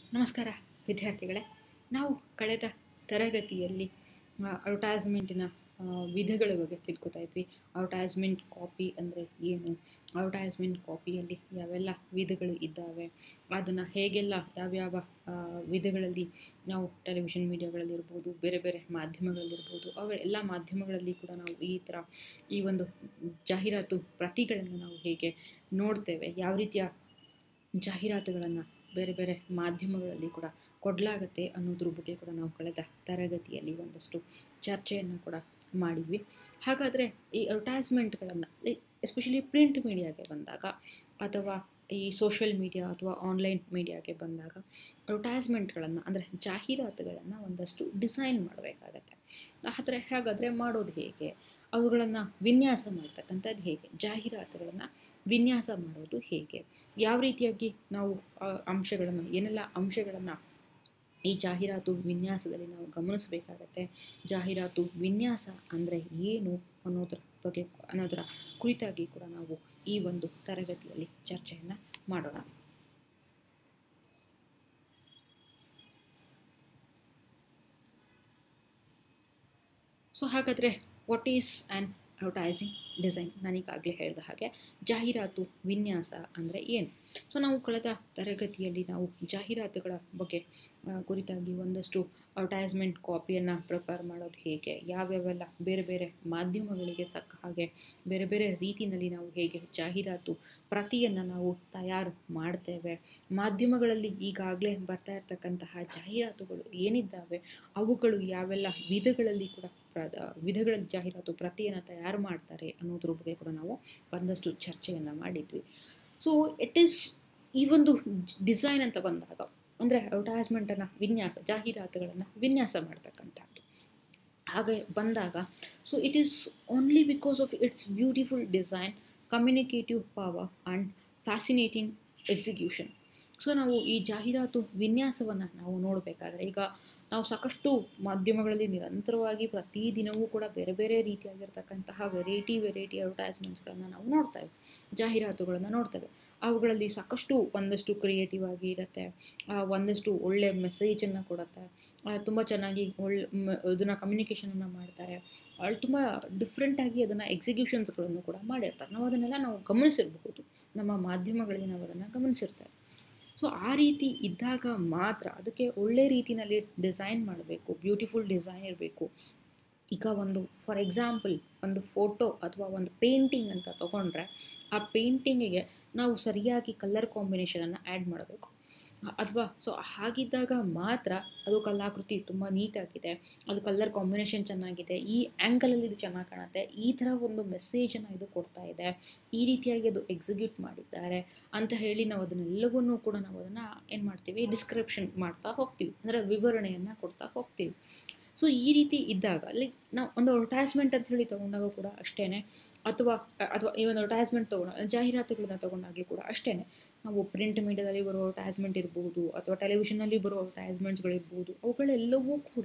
ನಮಸ್ಕಾರ ವಿದ್ಯಾರ್ಥಿಗಳೇ ನಾವು ಕಳೆದ ತರಗತಿಯಲ್ಲಿ ಅಡ್ವರ್ಟೈಸ್ಮೆಂಟಿನ ವಿಧಗಳ ಬಗ್ಗೆ ತಿಳ್ಕೊತಾ ಇದ್ವಿ ಅಡ್ವರ್ಟೈಸ್ಮೆಂಟ್ ಕಾಪಿ ಅಂದರೆ ಏನು ಅಡ್ವರ್ಟೈಸ್ಮೆಂಟ್ ಕಾಪಿಯಲ್ಲಿ ಯಾವೆಲ್ಲ ವಿಧಗಳು ಇದ್ದಾವೆ ಅದನ್ನು ಹೇಗೆಲ್ಲ ಯಾವ್ಯಾವ ಆ, ವಿಧಗಳಲ್ಲಿ ನಾವು ಟೆಲಿವಿಷನ್ ಮೀಡಿಯಾಗಳಲ್ಲಿರ್ಬೋದು ಬೇರೆ ಬೇರೆ ಮಾಧ್ಯಮಗಳಲ್ಲಿರ್ಬೋದು ಅವುಗಳ ಎಲ್ಲ ಮಾಧ್ಯಮಗಳಲ್ಲಿ ಕೂಡ ನಾವು ಈ ಥರ ಈ ಒಂದು ಜಾಹೀರಾತು ಪ್ರತಿಗಳನ್ನು ನಾವು ಹೇಗೆ ನೋಡ್ತೇವೆ ಯಾವ ರೀತಿಯ ಜಾಹೀರಾತುಗಳನ್ನು ಬೇರೆ ಬೇರೆ ಮಾಧ್ಯಮಗಳಲ್ಲಿ ಕೂಡ ಕೊಡಲಾಗತ್ತೆ ಅನ್ನೋದ್ರ ಬಗ್ಗೆ ಕೂಡ ನಾವು ಕಳೆದ ತರಗತಿಯಲ್ಲಿ ಒಂದಷ್ಟು ಚರ್ಚೆಯನ್ನು ಕೂಡ ಮಾಡಿದ್ವಿ ಹಾಗಾದರೆ ಈ ಅಡ್ವರ್ಟೈಸ್ಮೆಂಟ್ಗಳನ್ನು ಎಸ್ಪೆಷಲಿ ಪ್ರಿಂಟ್ ಮೀಡಿಯಾಗೆ ಬಂದಾಗ ಅಥವಾ ಈ ಸೋಷಿಯಲ್ ಮೀಡಿಯಾ ಅಥವಾ ಆನ್ಲೈನ್ ಮೀಡಿಯಾಗೆ ಬಂದಾಗ ಅಡ್ವರ್ಟೈಸ್ಮೆಂಟ್ಗಳನ್ನು ಅಂದರೆ ಜಾಹೀರಾತುಗಳನ್ನು ಒಂದಷ್ಟು ಡಿಸೈನ್ ಮಾಡಬೇಕಾಗತ್ತೆ ಆದರೆ ಹಾಗಾದರೆ ಮಾಡೋದು ಹೇಗೆ ಅವುಗಳನ್ನು ವಿನ್ಯಾಸ ಮಾಡ್ತಕ್ಕಂಥದ್ದು ಹೇಗೆ ಜಾಹೀರಾತುಗಳನ್ನು ವಿನ್ಯಾಸ ಮಾಡೋದು ಹೇಗೆ ಯಾವ ರೀತಿಯಾಗಿ ನಾವು ಆ, ಅಂಶಗಳನ್ನು ಏನೆಲ್ಲ ಅಂಶಗಳನ್ನು ಈ ಜಾಹೀರಾತು ವಿನ್ಯಾಸದಲ್ಲಿ ನಾವು ಗಮನಿಸಬೇಕಾಗತ್ತೆ ಜಾಹೀರಾತು ವಿನ್ಯಾಸ ಅಂದರೆ ಏನು ಅನ್ನೋದ್ರ ಬಗ್ಗೆ ಅನ್ನೋದರ ಕುರಿತಾಗಿ ಕೂಡ ನಾವು ಈ ಒಂದು ತರಗತಿಯಲ್ಲಿ ಚರ್ಚೆಯನ್ನು ಮಾಡೋಣ ಸೊ ಹಾಗಾದರೆ what is an advertising design ನಾನೀಗಾಗಲೇ ಹೇಳಿದ ಹಾಗೆ ಜಾಹೀರಾತು ವಿನ್ಯಾಸ ಅಂದರೆ ಏನು ಸೊ ನಾವು ಕಳೆದ ತರಗತಿಯಲ್ಲಿ ನಾವು ಜಾಹೀರಾತುಗಳ ಬಗ್ಗೆ ಆ, ಕುರಿತಾಗಿ ಒಂದಷ್ಟು ಅಡ್ವರ್ಟೈಸ್ಮೆಂಟ್ ಕಾಪಿಯನ್ನು ಪ್ರಿಪೇರ್ ಮಾಡೋದು ಹೇಗೆ ಯಾವ್ಯಾವೆಲ್ಲ ಬೇರೆ ಬೇರೆ ಮಾಧ್ಯಮಗಳಿಗೆ ತಕ್ಕ ಹಾಗೆ ಬೇರೆ ಬೇರೆ ರೀತಿಯಲ್ಲಿ ನಾವು ಹೇಗೆ ಜಾಹೀರಾತು ಪ್ರತಿಯನ್ನು ನಾವು ತಯಾರು ಮಾಡ್ತೇವೆ ಮಾಧ್ಯಮಗಳಲ್ಲಿ ಈಗಾಗಲೇ ಬರ್ತಾ ಇರ್ತಕ್ಕಂತಹ ಜಾಹೀರಾತುಗಳು ಏನಿದ್ದಾವೆ ಅವುಗಳು ಯಾವೆಲ್ಲ ವಿಧಗಳಲ್ಲಿ ಕೂಡ ಪ್ರದ ವಿಧಗಳಲ್ಲಿ ಜಾಹೀರಾತು ಪ್ರತಿಯನ್ನು ತಯಾರು ಮಾಡ್ತಾರೆ ಅನ್ನೋದ್ರ ಬಗ್ಗೆ ಕೂಡ ನಾವು ಒಂದಷ್ಟು ಚರ್ಚೆಯನ್ನು ಮಾಡಿದ್ವಿ ಸೊ ಇಟ್ ಈಸ್ ಈ ಒಂದು ಡಿಸೈನ್ ಅಂತ ಬಂದಾಗ ಅಂದರೆ ಅಡ್ವರ್ಟೈಸ್ಮೆಂಟನ್ನು ವಿನ್ಯಾಸ ಜಾಹೀರಾತುಗಳನ್ನು ವಿನ್ಯಾಸ ಮಾಡ್ತಕ್ಕಂಥದ್ದು ಹಾಗೆ ಬಂದಾಗ so it is only because of its beautiful design communicative power and fascinating execution so ನಾವು ಈ ಜಾಹೀರಾತು ವಿನ್ಯಾಸವನ್ನು ನಾವು ನೋಡಬೇಕಾದ್ರೆ ಈಗ ನಾವು ಸಾಕಷ್ಟು ಮಾಧ್ಯಮಗಳಲ್ಲಿ ನಿರಂತರವಾಗಿ ಪ್ರತಿದಿನವೂ ಕೂಡ ಬೇರೆ ಬೇರೆ ರೀತಿಯಾಗಿರ್ತಕ್ಕಂತಹ ವೆರೈಟಿ ವೆರೈಟಿ ಅಡ್ವರ್ಟೈಸ್ಮೆಂಟ್ಸ್ಗಳನ್ನು ನಾವು ನೋಡ್ತೇವೆ ಜಾಹೀರಾತುಗಳನ್ನು ನೋಡ್ತೇವೆ ಅವುಗಳಲ್ಲಿ ಸಾಕಷ್ಟು ಒಂದಷ್ಟು ಕ್ರಿಯೇಟಿವ್ ಆಗಿ ಇರುತ್ತೆ ಆ, ಒಂದಷ್ಟು ಒಳ್ಳೆ ಮೆಸೇಜನ್ನು ಕೊಡುತ್ತೆ ತುಂಬ ಚೆನ್ನಾಗಿ ಒಳ್ಳೆ ಇದನ್ನು ಕಮ್ಯುನಿಕೇಷನನ್ನು ಮಾಡ್ತಾರೆ ಅಲ್ಲಿ ತುಂಬ ಡಿಫ್ರೆಂಟಾಗಿ ಅದನ್ನು ಎಕ್ಸಿಕ್ಯೂಷನ್ಸ್ಗಳನ್ನು ಕೂಡ ಮಾಡಿರ್ತಾರೆ ನಾವು ಅದನ್ನೆಲ್ಲ ನಾವು ಗಮನಿಸಿರಬಹುದು ನಮ್ಮ ಮಾಧ್ಯಮಗಳಲ್ಲಿ ನಾವು ಅದನ್ನು ಗಮನಿಸಿರ್ತೇವೆ ಸೊ ಆ ರೀತಿ ಇದ್ದಾಗ ಮಾತ್ರ ಅದಕ್ಕೆ ಒಳ್ಳೆ ರೀತಿಯಲ್ಲಿ ಡಿಸೈನ್ ಮಾಡಬೇಕು ಬ್ಯೂಟಿಫುಲ್ ಡಿಸೈನ್ ಇರಬೇಕು ಈಗ ಒಂದು ಫಾರ್ ಎಕ್ಸಾಂಪಲ್ ಒಂದು ಫೋಟೋ ಅಥವಾ ಒಂದು ಪೇಂಟಿಂಗ್ ಅಂತ ತಗೊಂಡ್ರೆ ಆ ಪೇಂಟಿಂಗಿಗೆ ನಾವು ಸರಿಯಾಗಿ ಕಲರ್ ಕಾಂಬಿನೇಷನನ್ನು ಆ್ಯಡ್ ಮಾಡಬೇಕು ಅಥವಾ ಸೊ ಹಾಗಿದ್ದಾಗ ಮಾತ್ರ ಅದು ಕಲಾಕೃತಿ ತುಂಬ ನೀಟಾಗಿದೆ ಅದು ಕಲರ್ ಕಾಂಬಿನೇಷನ್ ಚೆನ್ನಾಗಿದೆ ಈ ಆ್ಯಂಗಲಲ್ಲಿ ಇದು ಚೆನ್ನಾಗಿ ಕಾಣುತ್ತೆ ಈ ಥರ ಒಂದು ಮೆಸೇಜನ್ನು ಇದು ಕೊಡ್ತಾ ಇದೆ ಈ ರೀತಿಯಾಗಿ ಅದು ಎಕ್ಸಿಕ್ಯೂಟ್ ಮಾಡಿದ್ದಾರೆ ಅಂತ ಹೇಳಿ ನಾವು ಅದನ್ನೆಲ್ಲವನ್ನೂ ಕೂಡ ನಾವು ಅದನ್ನು ಏನು ಮಾಡ್ತೀವಿ ಡಿಸ್ಕ್ರಿಪ್ಷನ್ ಮಾಡ್ತಾ ಹೋಗ್ತೀವಿ ಅಂದರೆ ವಿವರಣೆಯನ್ನು ಕೊಡ್ತಾ ಹೋಗ್ತೀವಿ ಸೊ ಈ ರೀತಿ ಇದ್ದಾಗ ಲೈಕ್ ನಾವು ಒಂದು ಅಡ್ವರ್ಟೈಸ್ಮೆಂಟ್ ಅಂತ ಹೇಳಿ ತೊಗೊಂಡಾಗ ಕೂಡ ಅಷ್ಟೇ ಅಥವಾ ಅಥವಾ ಈ ಒಂದು ಅಡ್ವರ್ಟೈಸ್ಮೆಂಟ್ ತೊಗೊಂಡ ಜಾಹೀರಾತುಗಳನ್ನ ತೊಗೊಂಡಾಗಲೂ ಕೂಡ ಅಷ್ಟೇ ನಾವು ಪ್ರಿಂಟ್ ಮೀಡಿಯಾದಲ್ಲಿ ಬರೋ ಅಡ್ವರ್ಟೈಸ್ಮೆಂಟ್ ಇರ್ಬೋದು ಅಥವಾ ಟೆಲಿವಿಷನಲ್ಲಿ ಬರೋ ಅಡ್ವರ್ಟೈಸ್ಮೆಂಟ್ಸ್ಗಳಿರ್ಬೋದು ಅವುಗಳೆಲ್ಲವೂ ಕೂಡ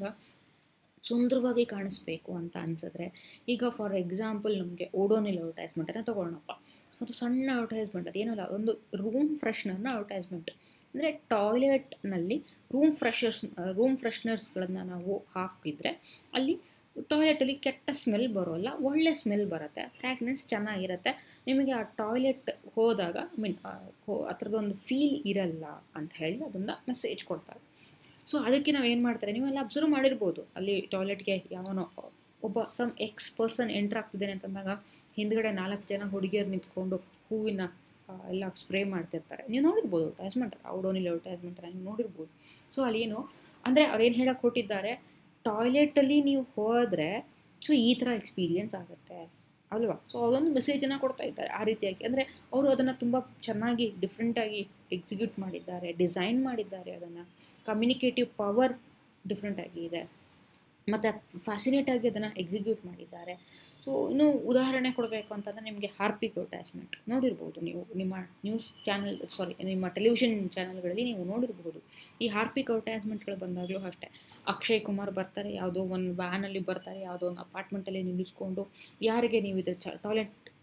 ಸುಂದರವಾಗಿ ಕಾಣಿಸ್ಬೇಕು ಅಂತ ಅನ್ಸಿದ್ರೆ ಈಗ ಫಾರ್ ಎಕ್ಸಾಂಪಲ್ ನಮಗೆ ಓಡೋನಿಲ್ ಅಡ್ವರ್ಟೈಸ್ಮೆಂಟನ್ನು ತೊಗೊಳ್ಳೋಣಪ್ಪ ಅದು ಸಣ್ಣ ಅಡ್ವರ್ಟೈಸ್ಮೆಂಟ್ ಅದು ಏನಲ್ಲ ಒಂದು ರೂಮ್ ಫ್ರೆಶ್ನರ್ನ ಅಡ್ವರ್ಟೈಸ್ಮೆಂಟ್ ಅಂದರೆ ಟಾಯ್ಲೆಟ್ನಲ್ಲಿ ರೂಮ್ ಫ್ರೆಶರ್ಸ್ ರೂಮ್ ಫ್ರೆಶ್ನರ್ಸ್ಗಳನ್ನು ನಾವು ಹಾಕಿದರೆ ಅಲ್ಲಿ ಟಾಯ್ಲೆಟಲ್ಲಿ ಕೆಟ್ಟ ಸ್ಮೆಲ್ ಬರೋಲ್ಲ ಒಳ್ಳೆ ಸ್ಮೆಲ್ ಬರುತ್ತೆ ಫ್ರ್ಯಾಗ್ನೆನ್ಸ್ ಚೆನ್ನಾಗಿರುತ್ತೆ ನಿಮಗೆ ಆ ಟಾಯ್ಲೆಟ್ ಹೋದಾಗ ಮೀನ್ ಆ ಥರದೊಂದು ಫೀಲ್ ಇರಲ್ಲ ಅಂತ ಹೇಳಿ ಅದನ್ನು ಮೆಸೇಜ್ ಕೊಡ್ತಾರೆ ಸೊ ಅದಕ್ಕೆ ನಾವು ಏನು ಮಾಡ್ತಾರೆ ನೀವೆಲ್ಲ ಅಬ್ಸರ್ವ್ ಮಾಡಿರ್ಬೋದು ಅಲ್ಲಿ ಟಾಯ್ಲೆಟ್ಗೆ ಯಾವನೋ ಒಬ್ಬ ಸಮ್ ಎಕ್ಸ್ ಪರ್ಸನ್ ಎಂಟ್ರ್ ಆಗ್ತಿದ್ದೇನೆ ಅಂತಂದಾಗ ಹಿಂದ್ಗಡೆ ನಾಲ್ಕು ಜನ ಹುಡುಗಿಯರು ನಿಂತ್ಕೊಂಡು ಹೂವಿನ ಆ, ಎಲ್ಲ ಸ್ಪ್ರೇ ಮಾಡ್ತಿರ್ತಾರೆ ನೀವು ನೋಡಿರ್ಬೋದು ಅಡ್ವರ್ಟೈಸ್ಮೆಂಟ್ ಔಡೋನಿಲ್ ಅಡ್ವರ್ಟೈಸ್ಮೆಂಟ್ ನೀವು ನೋಡಿರ್ಬೋದು ಸೊ ಅಲ್ಲಿ ಏನು ಅಂದರೆ ಅವ್ರು ಏನು ಹೇಳಕ್ಕೆ ಕೊಟ್ಟಿದ್ದಾರೆ ಟಾಯ್ಲೆಟಲ್ಲಿ ನೀವು ಹೋದರೆ ಸೊ ಈ ಥರ ಎಕ್ಸ್ಪೀರಿಯನ್ಸ್ ಆಗುತ್ತೆ ಅಲ್ವಾ ಸೊ ಅದೊಂದು ಮೆಸೇಜನ್ನು ಕೊಡ್ತಾ ಇದ್ದಾರೆ ಆ ರೀತಿಯಾಗಿ ಅಂದರೆ ಅವರು ಅದನ್ನು ತುಂಬ ಚೆನ್ನಾಗಿ ಡಿಫ್ರೆಂಟಾಗಿ ಎಕ್ಸಿಕ್ಯೂಟ್ ಮಾಡಿದ್ದಾರೆ ಡಿಸೈನ್ ಮಾಡಿದ್ದಾರೆ ಅದನ್ನು ಕಮ್ಯುನಿಕೇಟಿವ್ ಪವರ್ ಡಿಫ್ರೆಂಟಾಗಿ ಇದೆ ಮತ್ತು ಫ್ಯಾಸಿನೇಟಾಗಿ ಅದನ್ನು ಎಕ್ಸಿಕ್ಯೂಟ್ ಮಾಡಿದ್ದಾರೆ ಸೊ ಇನ್ನು ಉದಾಹರಣೆ ಕೊಡಬೇಕು ಅಂತಂದರೆ ನಿಮಗೆ ಹಾರ್ಪಿಕ್ ಅಡ್ವರ್ಟೈಸ್ಮೆಂಟ್ ನೋಡಿರ್ಬೋದು ನೀವು ನಿಮ್ಮ ನ್ಯೂಸ್ ಚಾನಲ್ ಸಾರಿ ನಿಮ್ಮ ಟೆಲಿವಿಷನ್ ಚಾನಲ್ಗಳಲ್ಲಿ ನೀವು ನೋಡಿರ್ಬೋದು ಈ ಹಾರ್ಪಿಕ್ ಅಡ್ವರ್ಟೈಸ್ಮೆಂಟ್ಗಳು ಬಂದಾಗಲೂ ಅಷ್ಟೇ ಅಕ್ಷಯ್ ಕುಮಾರ್ ಬರ್ತಾರೆ ಯಾವುದೋ ಒಂದು ವ್ಯಾನಲ್ಲಿ ಬರ್ತಾರೆ ಯಾವುದೋ ಒಂದು ಅಪಾರ್ಟ್ಮೆಂಟಲ್ಲಿ ನಿಲ್ಲಿಸ್ಕೊಂಡು ಯಾರಿಗೆ ನೀವು ಇದು ಚ ಟಾಯ್ಲೆಟ್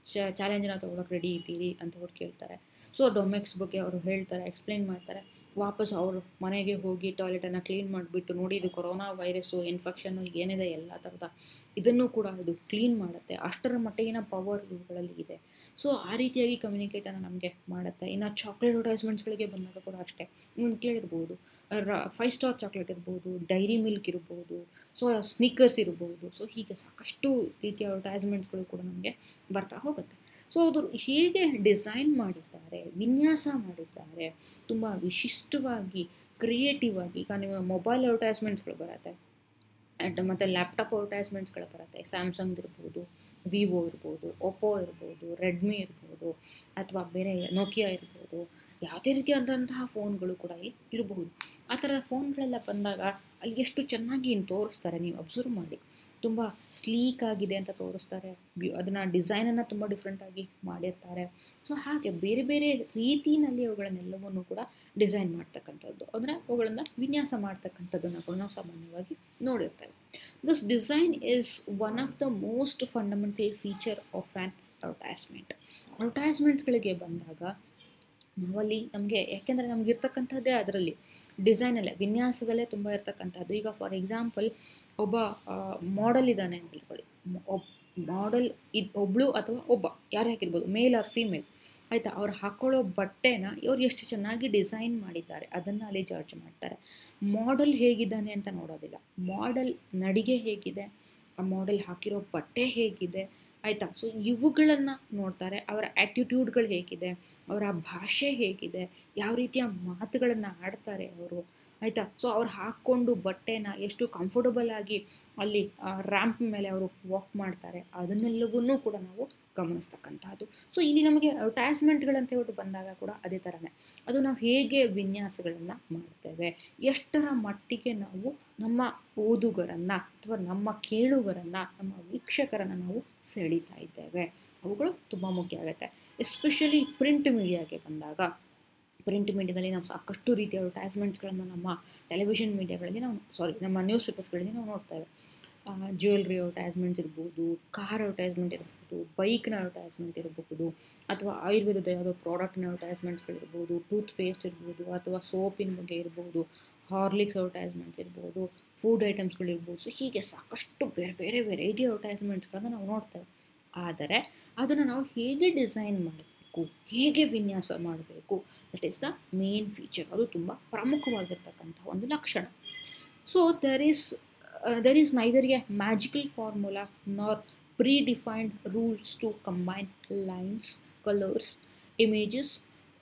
ಚಾಲೆಂಜನ್ನ ತೊಗೊಳಕ್ಕೆ ರೆಡಿ ಇದ್ದೀರಿ ಅಂತ ಅವ್ರು ಕೇಳ್ತಾರೆ ಸೊ ಡೊಮೆಕ್ಸ್ ಬಗ್ಗೆ ಅವರು ಹೇಳ್ತಾರೆ ಎಕ್ಸ್ಪ್ಲೈನ್ ಮಾಡ್ತಾರೆ ವಾಪಸ್ ಅವರು ಮನೆಗೆ ಹೋಗಿ ಟಾಯ್ಲೆಟನ್ನು ಕ್ಲೀನ್ ಮಾಡಿಬಿಟ್ಟು ನೋಡಿ ಇದು ಕೊರೋನಾ ವೈರಸ್ಸು ಇನ್ಫೆಕ್ಷನ್ನು ಏನಿದೆ ಎಲ್ಲ ಥರದ ಇದನ್ನು ಕೂಡ ಇದು ಕ್ಲೀನ್ ಮಾಡುತ್ತೆ ಅಷ್ಟರ ಮಟ್ಟಿಗಿನ ಪವರ್ ಇವುಗಳಲ್ಲಿ ಇದೆ ಸೊ ಆ ರೀತಿಯಾಗಿ ಕಮ್ಯುನಿಕೇಟನ್ನು ನಮಗೆ ಮಾಡುತ್ತೆ ಇನ್ನು ಚಾಕ್ಲೇಟ್ ಅಡ್ವರ್ಟೈಸ್ಮೆಂಟ್ಸ್ಗಳಿಗೆ ಬಂದಾಗ ಕೂಡ ಅಷ್ಟೇ ಒಂದು ಕೇಳಿರ್ಬೋದು ಫೈವ್ ಸ್ಟಾರ್ ಚಾಕ್ಲೇಟ್ ಇರ್ಬೋದು ಡೈರಿ ಮಿಲ್ಕ್ ಇರ್ಬೋದು ಸೊ ಸ್ನಿಕ್ಕರ್ಸ್ ಇರ್ಬೋದು ಸೊ ಹೀಗೆ ಸಾಕಷ್ಟು ರೀತಿಯ ಅಡ್ವರ್ಟೈಸ್ಮೆಂಟ್ಸ್ಗಳು ಕೂಡ ನಮಗೆ ಬರ್ತಾ ಹೋಗುತ್ತೆ ಸೊ ಅದು ಹೇಗೆ ಡಿಸೈನ್ ಮಾಡಿದ್ದಾರೆ ವಿನ್ಯಾಸ ಮಾಡಿದ್ದಾರೆ ತುಂಬ ವಿಶಿಷ್ಟವಾಗಿ ಕ್ರಿಯೇಟಿವ್ ಆಗಿ ಈಗ ನಿಮಗೆ ಮೊಬೈಲ್ ಅಡ್ವರ್ಟೈಸ್ಮೆಂಟ್ಸ್ಗಳು ಬರುತ್ತೆ ಆ್ಯಂಡ್ ಮತ್ತು ಲ್ಯಾಪ್ಟಾಪ್ ಅಡ್ವರ್ಟೈಸ್ಮೆಂಟ್ಸ್ಗಳು ಬರುತ್ತೆ ಸ್ಯಾಮ್ಸಂಗ್ ಇರ್ಬೋದು ವಿವೋ ಇರ್ಬೋದು ಒಪ್ಪೋ ಇರ್ಬೋದು ರೆಡ್ಮಿ ಇರ್ಬೋದು ಅಥವಾ ಬೇರೆ ನೋಕಿಯಾ ಇರ್ಬೋದು ಯಾವುದೇ ರೀತಿಯಾದಂತಹ ಫೋನ್ಗಳು ಕೂಡ ಇಲ್ಲಿ ಇರಬಹುದು ಆ ಥರದ ಫೋನ್ಗಳೆಲ್ಲ ಬಂದಾಗ ಅಲ್ಲಿ ಎಷ್ಟು ಚೆನ್ನಾಗಿ ತೋರಿಸ್ತಾರೆ ನೀವು ಅಬ್ಸರ್ವ್ ಮಾಡಿ ತುಂಬ ಸ್ಲೀಕ್ ಆಗಿದೆ ಅಂತ ತೋರಿಸ್ತಾರೆ ಅದನ್ನು ಡಿಸೈನನ್ನು ತುಂಬ ಡಿಫ್ರೆಂಟಾಗಿ ಮಾಡಿರ್ತಾರೆ ಸೊ ಹಾಗೆ ಬೇರೆ ಬೇರೆ ರೀತಿಯಲ್ಲಿ ಅವುಗಳನ್ನೆಲ್ಲವನ್ನು ಕೂಡ ಡಿಸೈನ್ ಮಾಡ್ತಕ್ಕಂಥದ್ದು ಅಂದರೆ ಅವುಗಳನ್ನು ವಿನ್ಯಾಸ ಮಾಡ್ತಕ್ಕಂಥದ್ದನ್ನು ಕೂಡ ನಾವು ಸಾಮಾನ್ಯವಾಗಿ ನೋಡಿರ್ತೇವೆ this design is one of the most fundamental feature of an advertisement ಅಡ್ವರ್ಟೈಸ್ಮೆಂಟ್ಸ್ಗಳಿಗೆ ಬಂದಾಗ ನಾವಲ್ಲಿ ನಮಗೆ ಯಾಕೆಂದರೆ ನಮ್ಗೆ ಇರ್ತಕ್ಕಂಥದ್ದೇ ಅದರಲ್ಲಿ ಡಿಸೈನಲ್ಲೇ ವಿನ್ಯಾಸದಲ್ಲೇ ತುಂಬ ಇರ್ತಕ್ಕಂಥದ್ದು ಈಗ ಫಾರ್ ಎಕ್ಸಾಂಪಲ್ ಒಬ್ಬ ಮಾಡೆಲ್ ಇದ್ದಾನೆ ಅಂತ ಹೇಳ್ಕೊಳ್ಳಿ ಒಬ್ಬ ಮಾಡೆಲ್ ಇದು ಒಬ್ಬಳು ಅಥವಾ ಒಬ್ಬ ಯಾರು ಹಾಕಿರ್ಬೋದು ಮೇಲ್ ಆರ್ ಫೀಮೇಲ್ ಆಯಿತಾ ಅವ್ರು ಹಾಕ್ಕೊಳ್ಳೋ ಬಟ್ಟೆನ ಇವ್ರು ಎಷ್ಟು ಚೆನ್ನಾಗಿ ಡಿಸೈನ್ ಮಾಡಿದ್ದಾರೆ ಅದನ್ನು ಅಲ್ಲಿ ಜಡ್ಜ್ ಮಾಡ್ತಾರೆ ಮಾಡೆಲ್ ಹೇಗಿದ್ದಾನೆ ಅಂತ ನೋಡೋದಿಲ್ಲ ಮಾಡೆಲ್ ನಡಿಗೆ ಹೇಗಿದೆ ಆ ಮಾಡೆಲ್ ಹಾಕಿರೋ ಬಟ್ಟೆ ಹೇಗಿದೆ ಆಯಿತಾ ಸೊ ಇವುಗಳನ್ನು ನೋಡ್ತಾರೆ ಅವರ ಆ್ಯಟಿಟ್ಯೂಡ್ಗಳು ಹೇಗಿದೆ ಅವರ ಭಾಷೆ ಹೇಗಿದೆ ಯಾವ ರೀತಿಯ ಮಾತುಗಳನ್ನು ಆಡ್ತಾರೆ ಅವರು ಆಯಿತಾ ಸೊ ಅವ್ರು ಹಾಕ್ಕೊಂಡು ಬಟ್ಟೆನ ಎಷ್ಟು ಕಂಫರ್ಟಬಲ್ ಆಗಿ ಅಲ್ಲಿ ರ್ಯಾಂಪ್ ಮೇಲೆ ಅವರು ವಾಕ್ ಮಾಡ್ತಾರೆ ಅದನ್ನೆಲ್ಲವನ್ನೂ ಕೂಡ ನಾವು ಗಮನಿಸ್ತಕ್ಕಂಥದ್ದು ಸೊ ಇಲ್ಲಿ ನಮಗೆ ಅಡ್ವರ್ಟೈಸ್ಮೆಂಟ್ಗಳಂತ ಹೇಳ್ಬಿಟ್ಟು ಬಂದಾಗ ಕೂಡ ಅದೇ ಥರನೇ ಅದು ನಾವು ಹೇಗೆ ವಿನ್ಯಾಸಗಳನ್ನು ಮಾಡ್ತೇವೆ ಎಷ್ಟರ ಮಟ್ಟಿಗೆ ನಾವು ನಮ್ಮ ಓದುಗರನ್ನು ಅಥವಾ ನಮ್ಮ ಕೇಳುಗರನ್ನು ನಮ್ಮ ವೀಕ್ಷಕರನ್ನು ನಾವು ಸೆಳೀತಾ ಇದ್ದೇವೆ ಅವುಗಳು ತುಂಬ ಮುಖ್ಯ ಆಗುತ್ತೆ ಎಸ್ಪೆಷಲಿ ಪ್ರಿಂಟ್ ಮೀಡಿಯಾಗೆ ಬಂದಾಗ ಪ್ರಿಂಟ್ ಮೀಡಿಯಾದಲ್ಲಿ ನಾವು ಸಾಕಷ್ಟು ರೀತಿಯ ಅಡ್ವರ್ಟೈಸ್ಮೆಂಟ್ಸ್ಗಳನ್ನು ನಮ್ಮ ಟೆಲಿವಿಷನ್ ಮೀಡಿಯಾಗಳಲ್ಲಿ ನಾವು ಸಾರಿ ನಮ್ಮ ನ್ಯೂಸ್ ಪೇಪರ್ಸ್ಗಳಲ್ಲಿ ನಾವು ನೋಡ್ತೇವೆ ಜ್ಯುವೆಲ್ರಿ ಅಡ್ವರ್ಟೈಸ್ಮೆಂಟ್ಸ್ ಇರ್ಬೋದು ಕಾರ್ ಅಡ್ವರ್ಟೈಸ್ಮೆಂಟ್ ಇರ್ಬೋದು ಬೈಕ್ನ ಅಡ್ವರ್ಟೈಸ್ಮೆಂಟ್ ಇರಬಹುದು ಅಥವಾ ಆಯುರ್ವೇದದ ಯಾವುದೋ ಪ್ರಾಡಕ್ಟ್ನ ಅಡ್ವರ್ಟೈಸ್ಮೆಂಟ್ಸ್ಗಳಿರ್ಬೋದು ಟೂತ್ ಪೇಸ್ಟ್ ಇರ್ಬೋದು ಅಥವಾ ಸೋಪಿನ ಬಗ್ಗೆ ಇರ್ಬೋದು ಹಾರ್ಲಿಕ್ಸ್ ಅಡ್ವರ್ಟೈಸ್ಮೆಂಟ್ಸ್ ಇರ್ಬೋದು ಫುಡ್ ಐಟಮ್ಸ್ಗಳಿರ್ಬೋದು ಸೊ ಹೀಗೆ ಸಾಕಷ್ಟು ಬೇರೆ ಬೇರೆ ವೆರೈಟಿ ಅಡ್ವರ್ಟೈಸ್ಮೆಂಟ್ಸ್ಗಳನ್ನು ನಾವು ನೋಡ್ತೇವೆ ಆದರೆ ಅದನ್ನು ನಾವು ಹೇಗೆ ಡಿಸೈನ್ ಮಾಡಬೇಕು ಹೇಗೆ ವಿನ್ಯಾಸ ಮಾಡಬೇಕು that is the main feature ಅದು ತುಂಬ ಪ್ರಮುಖವಾಗಿರ್ತಕ್ಕಂಥ ಒಂದು ಲಕ್ಷಣ so there is there is neither a magical formula nor predefined rules to combine lines colours images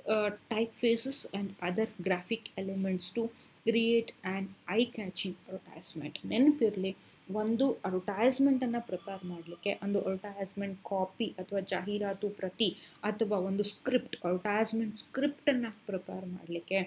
typefaces and other graphic elements to create and eye catching advertisement ನೆನಪಿರಲಿ ಒಂದು ಅಡ್ವರ್ಟೈಸ್ಮೆಂಟನ್ನು prepare ಮಾಡಲಿಕ್ಕೆ ಒಂದು advertisement copy ಅಥವಾ ಜಾಹೀರಾತು ಪ್ರತಿ ಅಥವಾ ಒಂದು script advertisement ಸ್ಕ್ರಿಪ್ಟನ್ನು prepare ಮಾಡಲಿಕ್ಕೆ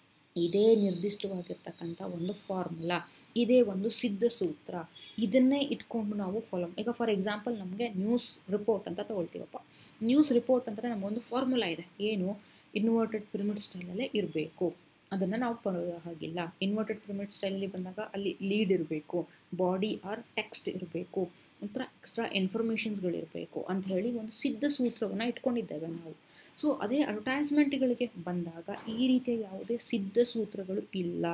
ಇದೇ ನಿರ್ದಿಷ್ಟವಾಗಿರ್ತಕ್ಕಂಥ ಒಂದು ಫಾರ್ಮುಲಾ ಇದೇ ಒಂದು ಸಿದ್ಧ ಸೂತ್ರ ಇದನ್ನೇ ಇಟ್ಕೊಂಡು ನಾವು ಫಾಲೋ ಈಗ ಫಾರ್ ಎಕ್ಸಾಂಪಲ್ ನಮಗೆ ನ್ಯೂಸ್ ರಿಪೋರ್ಟ್ ಅಂತ ತೊಗೊಳ್ತೀವಪ್ಪ ನ್ಯೂಸ್ ರಿಪೋರ್ಟ್ ಅಂದರೆ ನಮಗೊಂದು ಫಾರ್ಮುಲಾ ಇದೆ ಏನು ಇನ್ವರ್ಟೆಡ್ ಪಿರಮಿಡ್ ಸ್ಟೈಲಲ್ಲೇ ಇರಬೇಕು ಅದನ್ನು ನಾವು ಬರೋದು ಹಾಗಿಲ್ಲ ಇನ್ವರ್ಟೆಡ್ ಪಿರಮಿಡ್ ಸ್ಟೈಲಲ್ಲಿ ಬಂದಾಗ ಅಲ್ಲಿ ಲೀಡ್ ಇರಬೇಕು ಬಾಡಿ ಆರ್ ಟೆಕ್ಸ್ಟ್ ಇರಬೇಕು ಒಂಥರ ಎಕ್ಸ್ಟ್ರಾ ಇನ್ಫಾರ್ಮೇಷನ್ಸ್ಗಳಿರಬೇಕು ಅಂತ ಹೇಳಿ ಒಂದು ಸಿದ್ಧ ಸೂತ್ರವನ್ನು ಇಟ್ಕೊಂಡಿದ್ದೇವೆ ನಾವು ಸೊ ಅದೇ ಅಡ್ವರ್ಟೈಸ್ಮೆಂಟ್ಗಳಿಗೆ ಬಂದಾಗ ಈ ರೀತಿಯ ಯಾವುದೇ ಸಿದ್ಧ ಸೂತ್ರಗಳು ಇಲ್ಲ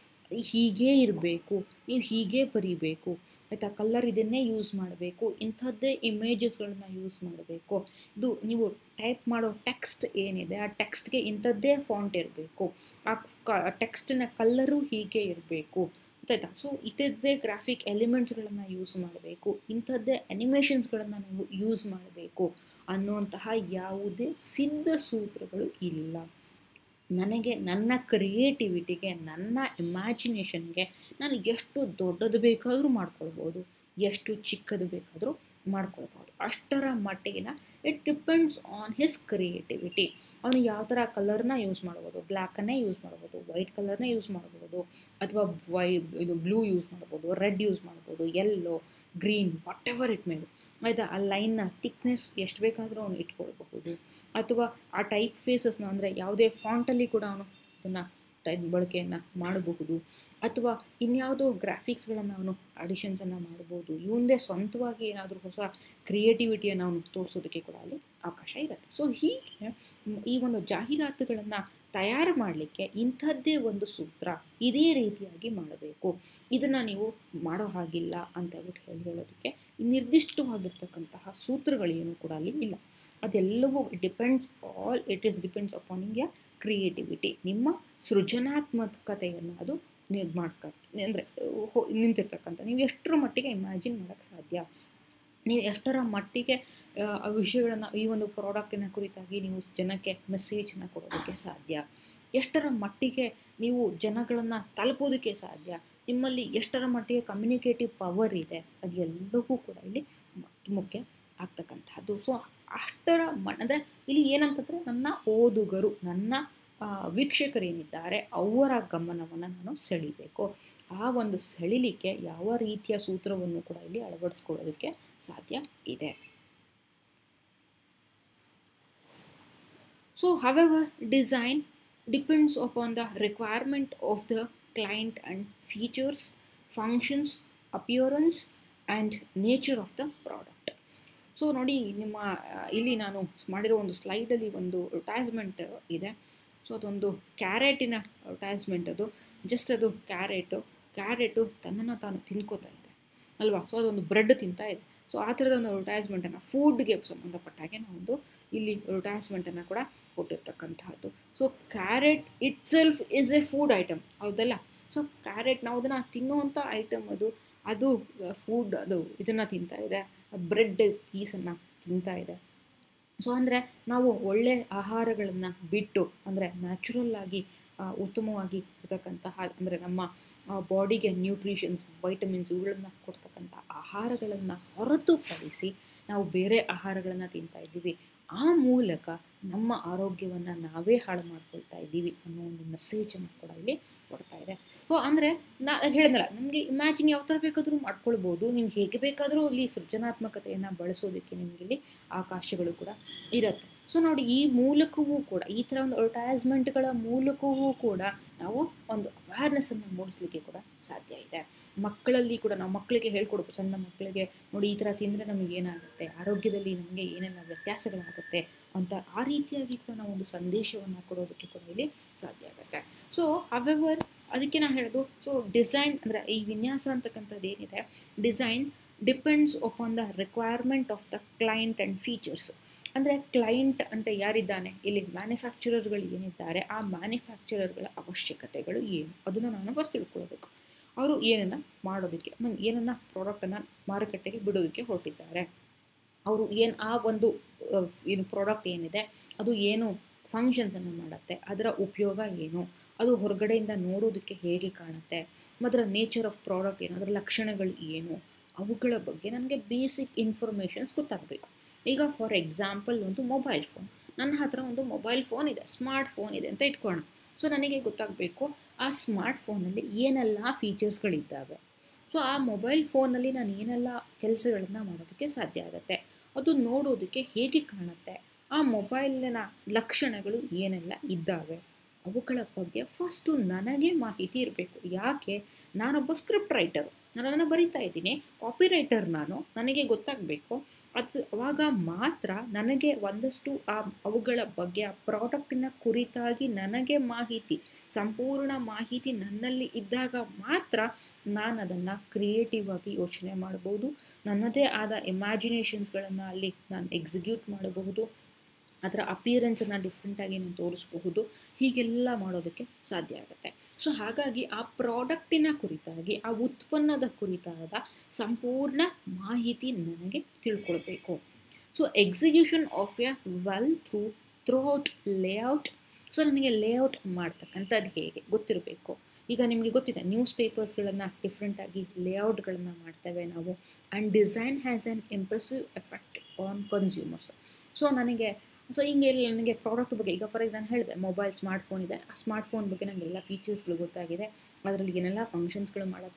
ಹೀಗೇ ಇರಬೇಕು ನೀವು ಹೀಗೇ ಬರೀಬೇಕು ಆಯಿತಾ ಕಲರ್ ಇದನ್ನೇ ಯೂಸ್ ಮಾಡಬೇಕು ಇಂಥದ್ದೇ ಇಮೇಜಸ್ಗಳನ್ನ ಯೂಸ್ ಮಾಡಬೇಕು ಇದು ನೀವು ಟೈಪ್ ಮಾಡೋ ಟೆಕ್ಸ್ಟ್ ಏನಿದೆ ಆ ಟೆಕ್ಸ್ಟ್ಗೆ ಇಂಥದ್ದೇ ಫಾಂಟ್ ಇರಬೇಕು ಆ ಟೆಕ್ಸ್ಟಿನ ಕಲ್ಲರು ಹೀಗೆ ಇರಬೇಕು ಗೊತ್ತಾಯ್ತಾ ಸೊ ಇಂಥದ್ದೇ ಗ್ರಾಫಿಕ್ ಎಲಿಮೆಂಟ್ಸ್ಗಳನ್ನು ಯೂಸ್ ಮಾಡಬೇಕು ಇಂಥದ್ದೇ ಅನಿಮೇಷನ್ಸ್ಗಳನ್ನು ನಾವು ಯೂಸ್ ಮಾಡಬೇಕು ಅನ್ನುವಂತಹ ಯಾವುದೇ ಸಿದ್ಧ ಸೂತ್ರಗಳು ಇಲ್ಲ ನನಗೆ ನನ್ನ ಕ್ರಿಯೇಟಿವಿಟಿಗೆ ನನ್ನ ಇಮ್ಯಾಜಿನೇಷನ್ಗೆ ನಾನು ಎಷ್ಟು ದೊಡ್ಡದು ಬೇಕಾದರೂ ಮಾಡ್ಕೊಳ್ಬೋದು ಎಷ್ಟು ಚಿಕ್ಕದು ಬೇಕಾದರೂ ಮಾಡ್ಕೊಳ್ಬೋದು ಅಷ್ಟರ ಮಟ್ಟಿಗಿನ it depends on his creativity ಅವನು ಯಾವ ಥರ ಕಲರ್ನ ಯೂಸ್ ಮಾಡ್ಬೋದು ಬ್ಲ್ಯಾಕನ್ನೇ ಯೂಸ್ ಮಾಡ್ಬೋದು ವೈಟ್ ಕಲರ್ನೇ ಯೂಸ್ ಮಾಡ್ಬೋದು ಅಥವಾ ವೈ ಇದು ಬ್ಲೂ ಯೂಸ್ ಮಾಡ್ಬೋದು ರೆಡ್ ಯೂಸ್ ಮಾಡ್ಬೋದು yellow green whatever it ಮೇಲೆ ಆಯಿತಾ ಆ ಲೈನ್ನ ಥಿಕ್ನೆಸ್ ಎಷ್ಟು ಬೇಕಾದರೂ ಅವನು ಇಟ್ಕೊಳ್ಬಹುದು ಅಥವಾ ಆ ಟೈಪ್ ಫೇಸಸ್ನ ಅಂದರೆ ಯಾವುದೇ ಫಾಂಟಲ್ಲಿ ಕೂಡ ಅವನು ಅದನ್ನು ಟೈಪ್ ಬಳಕೆಯನ್ನು ಮಾಡಬಹುದು ಅಥವಾ ಇನ್ಯಾವುದೋ ಗ್ರಾಫಿಕ್ಸ್ಗಳನ್ನು ಅವನು ಅಡಿಷನ್ಸನ್ನು ಮಾಡ್ಬೋದು ಇವಂದೇ ಸ್ವಂತವಾಗಿ ಏನಾದರೂ ಹೊಸ ಕ್ರಿಯೇಟಿವಿಟಿಯನ್ನು ಅವನು ತೋರಿಸೋದಕ್ಕೆ ಕೂಡ ಅಲ್ಲಿ ಅವಕಾಶ ಇರುತ್ತೆ ಸೊ ಹೀಗೆ ಈ ಒಂದು ಜಾಹೀರಾತುಗಳನ್ನು ತಯಾರು ಮಾಡಲಿಕ್ಕೆ ಇಂಥದ್ದೇ ಒಂದು ಸೂತ್ರ ಇದೇ ರೀತಿಯಾಗಿ ಮಾಡಬೇಕು ಇದನ್ನು ನೀವು ಮಾಡೋ ಹಾಗಿಲ್ಲ ಅಂತ ಹೇಳ್ಬಿಟ್ಟು ಹೇಳಿ ಹೇಳೋದಕ್ಕೆ ನಿರ್ದಿಷ್ಟವಾಗಿರ್ತಕ್ಕಂತಹ ಸೂತ್ರಗಳೇನು ಕೂಡ ಅಲ್ಲಿ ಇಲ್ಲ ಅದೆಲ್ಲವೂ depends all it is depends upon your creativity ನಿಮ್ಮ ಸೃಜನಾತ್ಮಕತೆಯನ್ನು ಅದು ನಿರ್ಮಾಣ ಅಂದರೆ ನಿಂತಿರ್ತಕ್ಕಂಥ ನೀವು ಎಷ್ಟರ ಮಟ್ಟಿಗೆ ಇಮ್ಯಾಜಿನ್ ಮಾಡೋಕ್ಕೆ ಸಾಧ್ಯ ನೀವು ಎಷ್ಟರ ಮಟ್ಟಿಗೆ ಆ ವಿಷಯಗಳನ್ನು ಈ ಒಂದು ಪ್ರಾಡಕ್ಟಿನ ಕುರಿತಾಗಿ ನೀವು ಜನಕ್ಕೆ ಮೆಸೇಜನ್ನು ಕೊಡೋದಕ್ಕೆ ಸಾಧ್ಯ ಎಷ್ಟರ ಮಟ್ಟಿಗೆ ನೀವು ಜನಗಳನ್ನು ತಲುಪೋದಕ್ಕೆ ಸಾಧ್ಯ ನಿಮ್ಮಲ್ಲಿ ಎಷ್ಟರ ಮಟ್ಟಿಗೆ ಕಮ್ಯುನಿಕೇಟಿವ್ ಪವರ್ ಇದೆ ಅದು ಎಲ್ಲವೂ ಕೂಡ ಇಲ್ಲಿ ಮುಖ್ಯ ಆಗ್ತಕ್ಕಂಥದ್ದು ಸೊ ಅಷ್ಟರ ಮ ಅಂದರೆ ಇಲ್ಲಿ ಏನಂತಂದರೆ ನನ್ನ ಓದುಗರು ನನ್ನ ವೀಕ್ಷಕರೇನಿದ್ದಾರೆ ಅವರ ಗಮನವನ್ನು ನಾನು ಸೆಳಿಬೇಕು ಆ ಒಂದು ಸೆಳಿಲಿಕ್ಕೆ ಯಾವ ರೀತಿಯ ಸೂತ್ರವನ್ನು ಕೂಡ ಇಲ್ಲಿ ಅಳವಡಿಸ್ಕೊಳ್ಳೋದಕ್ಕೆ ಸಾಧ್ಯ ಇದೆ so however design depends upon the requirement of the client and features functions appearance and nature of the product so ನೋಡಿ ನಿಮ್ಮ ಇಲ್ಲಿ ನಾನು ಮಾಡಿರೋ ಒಂದು ಸ್ಲೈಡಲ್ಲಿ ಒಂದು ಅಡ್ವರ್ಟೈಸ್ಮೆಂಟ್ ಇದೆ ಸೊ ಅದೊಂದು ಕ್ಯಾರೆಟಿನ ಅಡ್ವರ್ಟೈಸ್ಮೆಂಟ್ ಅದು ಜಸ್ಟ್ ಅದು ಕ್ಯಾರೆಟು ಕ್ಯಾರೆಟು ತನ್ನನ್ನು ತಾನು ತಿನ್ಕೋತಾ ಇದೆ ಅಲ್ವಾ ಸೊ ಅದೊಂದು ಬ್ರೆಡ್ ತಿಂತಾ ಇದೆ ಸೊ ಆ ಥರದ ಒಂದು ಅಡ್ವರ್ಟೈಸ್ಮೆಂಟನ್ನು ಫುಡ್ಗೆ ಸಂಬಂಧಪಟ್ಟ ಹಾಗೆ ನಾವೊಂದು ಇಲ್ಲಿ ಅಡ್ವರ್ಟೈಸ್ಮೆಂಟನ್ನು ಕೂಡ ಕೊಟ್ಟಿರ್ತಕ್ಕಂತಹದ್ದು so carrot itself is a food item ಹೌದಲ್ಲ ಸೊ ಕ್ಯಾರೆಟ್ ನಾವು ಅದನ್ನು ತಿನ್ನುವಂಥ ಐಟಮ್ ಅದು ಅದು ಫುಡ್ ಅದು ಇದನ್ನು ತಿಂತಾ ಇದೆ ಬ್ರೆಡ್ ಪೀಸನ್ನು ತಿಂತಾ ಇದೆ ಸೊ ಅಂದರೆ ನಾವು ಒಳ್ಳೆ ಆಹಾರಗಳನ್ನು ಬಿಟ್ಟು ಅಂದರೆ ನ್ಯಾಚುರಲ್ ಆಗಿ ಉತ್ತಮವಾಗಿ ಇರ್ತಕ್ಕಂತಹ ಅಂದರೆ ನಮ್ಮ ಬಾಡಿಗೆ ನ್ಯೂಟ್ರಿಷನ್ಸ್ ವೈಟಮಿನ್ಸ್ ಇವುಗಳನ್ನು ಕೊಡ್ತಕ್ಕಂಥ ಆಹಾರಗಳನ್ನು ಹೊರತುಪಡಿಸಿ ನಾವು ಬೇರೆ ಆಹಾರಗಳನ್ನು ತಿಂತಾ ಇದ್ದೀವಿ ಆ ಮೂಲಕ ನಮ್ಮ ಆರೋಗ್ಯವನ್ನು ನಾವೇ ಹಾಳು ಮಾಡ್ಕೊಳ್ತಾ ಇದ್ದೀವಿ ಅನ್ನೋ ಒಂದು ಮೆಸೇಜನ್ನು ಕೂಡ ಇಲ್ಲಿ ಕೊಡ್ತಾ ಇದೆ ಸೊ ಅಂದರೆ ನಾ ಹೇಳಿದ್ನಲ್ಲ ನಮಗೆ ಇಮ್ಯಾಜಿನ್ ಯಾವ ಥರ ಬೇಕಾದರೂ ಮಾಡ್ಕೊಳ್ಬೋದು ನಿಮ್ಗೆ ಹೇಗೆ ಬೇಕಾದರೂ ಇಲ್ಲಿ ಸೃಜನಾತ್ಮಕತೆಯನ್ನು ಬಳಸೋದಕ್ಕೆ ನಿಮಗೆ ಇಲ್ಲಿ ಅವಕಾಶಗಳು ಕೂಡ ಇರುತ್ತೆ ಸೊ ನೋಡಿ ಈ ಮೂಲಕವೂ ಕೂಡ ಈ ಥರ ಒಂದು ಅಡ್ವರ್ಟೈಸ್ಮೆಂಟ್ಗಳ ಮೂಲಕವೂ ಕೂಡ ನಾವು ಒಂದು ಅವೇರ್ನೆಸ್ಸನ್ನು ಮೂಡಿಸ್ಲಿಕ್ಕೆ ಕೂಡ ಸಾಧ್ಯ ಇದೆ ಮಕ್ಕಳಲ್ಲಿ ಕೂಡ ನಾವು ಮಕ್ಕಳಿಗೆ ಹೇಳ್ಕೊಡ್ಬೋದು ಸಣ್ಣ ಮಕ್ಕಳಿಗೆ ನೋಡಿ ಈ ಥರ ತಿಂದರೆ ನಮಗೆ ಏನಾಗುತ್ತೆ ಆರೋಗ್ಯದಲ್ಲಿ ನಮಗೆ ಏನೆಲ್ಲ ವ್ಯತ್ಯಾಸಗಳಾಗುತ್ತೆ ಅಂತ ಆ ರೀತಿಯಾಗಿ ಕೂಡ ನಾವು ಒಂದು ಸಂದೇಶವನ್ನು ಕೊಡೋದಕ್ಕೆ ಕೂಡ ಇಲ್ಲಿ ಸಾಧ್ಯ ಆಗುತ್ತೆ ಸೊ ಹವೆವರ್ ಅದಕ್ಕೆ ನಾನು ಹೇಳೋದು ಸೊ ಡಿಸೈನ್ ಅಂದರೆ ಈ ವಿನ್ಯಾಸ ಅಂತಕ್ಕಂಥದ್ದು ಏನಿದೆ design depends upon the requirement of the client and features ಅಂದರೆ ಕ್ಲೈಂಟ್ ಅಂತ ಯಾರಿದ್ದಾನೆ ಇಲ್ಲಿ ಮ್ಯಾನುಫ್ಯಾಕ್ಚರರ್ಗಳು ಏನಿದ್ದಾರೆ ಆ ಮ್ಯಾನುಫ್ಯಾಕ್ಚರರ್ಗಳ ಅವಶ್ಯಕತೆಗಳು ಏನು ಅದನ್ನು ನಾನು ಫಸ್ಟ್ ತಿಳ್ಕೊಳ್ಬೇಕು ಅವರು ಏನನ್ನು ಮಾಡೋದಕ್ಕೆ ಏನನ್ನು ಪ್ರಾಡಕ್ಟನ್ನು ಮಾರುಕಟ್ಟೆಗೆ ಬಿಡೋದಕ್ಕೆ ಹೊರಟಿದ್ದಾರೆ ಅವರು ಏನು ಆ ಒಂದು ಏನು ಪ್ರಾಡಕ್ಟ್ ಏನಿದೆ ಅದು ಏನು ಫಂಕ್ಷನ್ಸನ್ನು ಮಾಡುತ್ತೆ ಅದರ ಉಪಯೋಗ ಏನು ಅದು ಹೊರಗಡೆಯಿಂದ ನೋಡೋದಕ್ಕೆ ಹೇಗೆ ಕಾಣುತ್ತೆ ಅದರ ನೇಚರ್ ಆಫ್ ಪ್ರಾಡಕ್ಟ್ ಏನು ಅದರ ಲಕ್ಷಣಗಳು ಏನು ಅವುಗಳ ಬಗ್ಗೆ ನನಗೆ ಬೇಸಿಕ್ ಇನ್ಫಾರ್ಮೇಷನ್ಸ್ ಗೊತ್ತಾಗಬೇಕು ಈಗ ಫಾರ್ ಎಕ್ಸಾಂಪಲ್ ಒಂದು ಮೊಬೈಲ್ ಫೋನ್ ನನ್ನ ಹತ್ರ ಒಂದು ಮೊಬೈಲ್ ಫೋನ್ ಇದೆ ಸ್ಮಾರ್ಟ್ ಫೋನ್ ಇದೆ ಅಂತ ಇಟ್ಕೊಳ್ಳೋಣ ಸೊ ನನಗೆ ಗೊತ್ತಾಗಬೇಕು ಆ ಸ್ಮಾರ್ಟ್ ಫೋನಲ್ಲಿ ಏನೆಲ್ಲ ಫೀಚರ್ಸ್ಗಳಿದ್ದಾವೆ ಸೊ ಆ ಮೊಬೈಲ್ ಫೋನಲ್ಲಿ ನಾನು ಏನೆಲ್ಲ ಕೆಲಸಗಳನ್ನು ಮಾಡೋದಕ್ಕೆ ಸಾಧ್ಯ ಆಗುತ್ತೆ ಅದು ನೋಡೋದಕ್ಕೆ ಹೇಗೆ ಕಾಣುತ್ತೆ ಆ ಮೊಬೈಲಿನ ಲಕ್ಷಣಗಳು ಏನೆಲ್ಲ ಇದ್ದಾವೆ ಅವುಗಳ ಬಗ್ಗೆ ಫಸ್ಟು ನನಗೆ ಮಾಹಿತಿ ಇರಬೇಕು ಯಾಕೆ ನಾನೊಬ್ಬ ಸ್ಕ್ರಿಪ್ಟ್ ರೈಟರು ನಾನು ಅದನ್ನು ಬರಿತಾ ಇದ್ದೀನಿ ಕಾಪಿ ರೈಟರ್ ನಾನು ನನಗೆ ಗೊತ್ತಾಗಬೇಕು ಅದು ಅವಾಗ ಮಾತ್ರ ನನಗೆ ಒಂದಷ್ಟು ಆ ಅವುಗಳ ಬಗ್ಗೆ ಆ ಪ್ರಾಡಕ್ಟಿನ ಕುರಿತಾಗಿ ನನಗೆ ಮಾಹಿತಿ ಸಂಪೂರ್ಣ ಮಾಹಿತಿ ನನ್ನಲ್ಲಿ ಇದ್ದಾಗ ಮಾತ್ರ ನಾನು ಅದನ್ನು ಕ್ರಿಯೇಟಿವ್ ಆಗಿ ಯೋಚನೆ ಮಾಡ್ಬೋದು ನನ್ನದೇ ಆದ ಇಮ್ಯಾಜಿನೇಷನ್ಸ್ಗಳನ್ನು ಅಲ್ಲಿ ನಾನು ಎಕ್ಸಿಕ್ಯೂಟ್ ಮಾಡಬಹುದು ಅದರ ಅಪಿಯರೆನ್ಸನ್ನು ಡಿಫ್ರೆಂಟಾಗಿ ನಾನು ತೋರಿಸಬಹುದು ಹೀಗೆಲ್ಲ ಮಾಡೋದಕ್ಕೆ ಸಾಧ್ಯ ಆಗುತ್ತೆ ಸೊ ಹಾಗಾಗಿ ಆ ಪ್ರಾಡಕ್ಟಿನ ಕುರಿತಾಗಿ ಆ ಉತ್ಪನ್ನದ ಕುರಿತಾದ ಸಂಪೂರ್ಣ ಮಾಹಿತಿ ನನಗೆ ತಿಳ್ಕೊಳ್ಬೇಕು so execution of a well through throughout layout so ನನಗೆ ಲೇಔಟ್ ಮಾಡ್ತಕ್ಕಂಥದ್ದು ಹೇಗೆ ಗೊತ್ತಿರಬೇಕು ಈಗ ನಿಮಗೆ ಗೊತ್ತಿದೆ ನ್ಯೂಸ್ ಪೇಪರ್ಸ್ಗಳನ್ನು ಡಿಫ್ರೆಂಟಾಗಿ ಲೇಔಟ್ಗಳನ್ನು ಮಾಡ್ತೇವೆ ನಾವು and design has an impressive effect on consumers so ನನಗೆ ಸೊ ಹಿಂಗೆ ನನಗೆ ಪ್ರಾಡಕ್ಟ್ ಬಗ್ಗೆ ಈಗ ಫಾರ್ ಎಕ್ಸಾಂಪಲ್ ಹೇಳಿದೆ ಮೊಬೈಲ್ ಸ್ಮಾರ್ಟ್ ಫೋನ್ ಇದೆ ಆ ಸ್ಮಾರ್ಟ್ ಫೋನ್ ಬಗ್ಗೆ ನನಗೆ ಎಲ್ಲ ಫೀಚರ್ಸ್ಗಳು ಗೊತ್ತಾಗಿದೆ ಅದರಲ್ಲಿ ಏನೆಲ್ಲ ಫಂಕ್ಷನ್ಸ್ಗಳು ಮಾಡುತ್ತೆ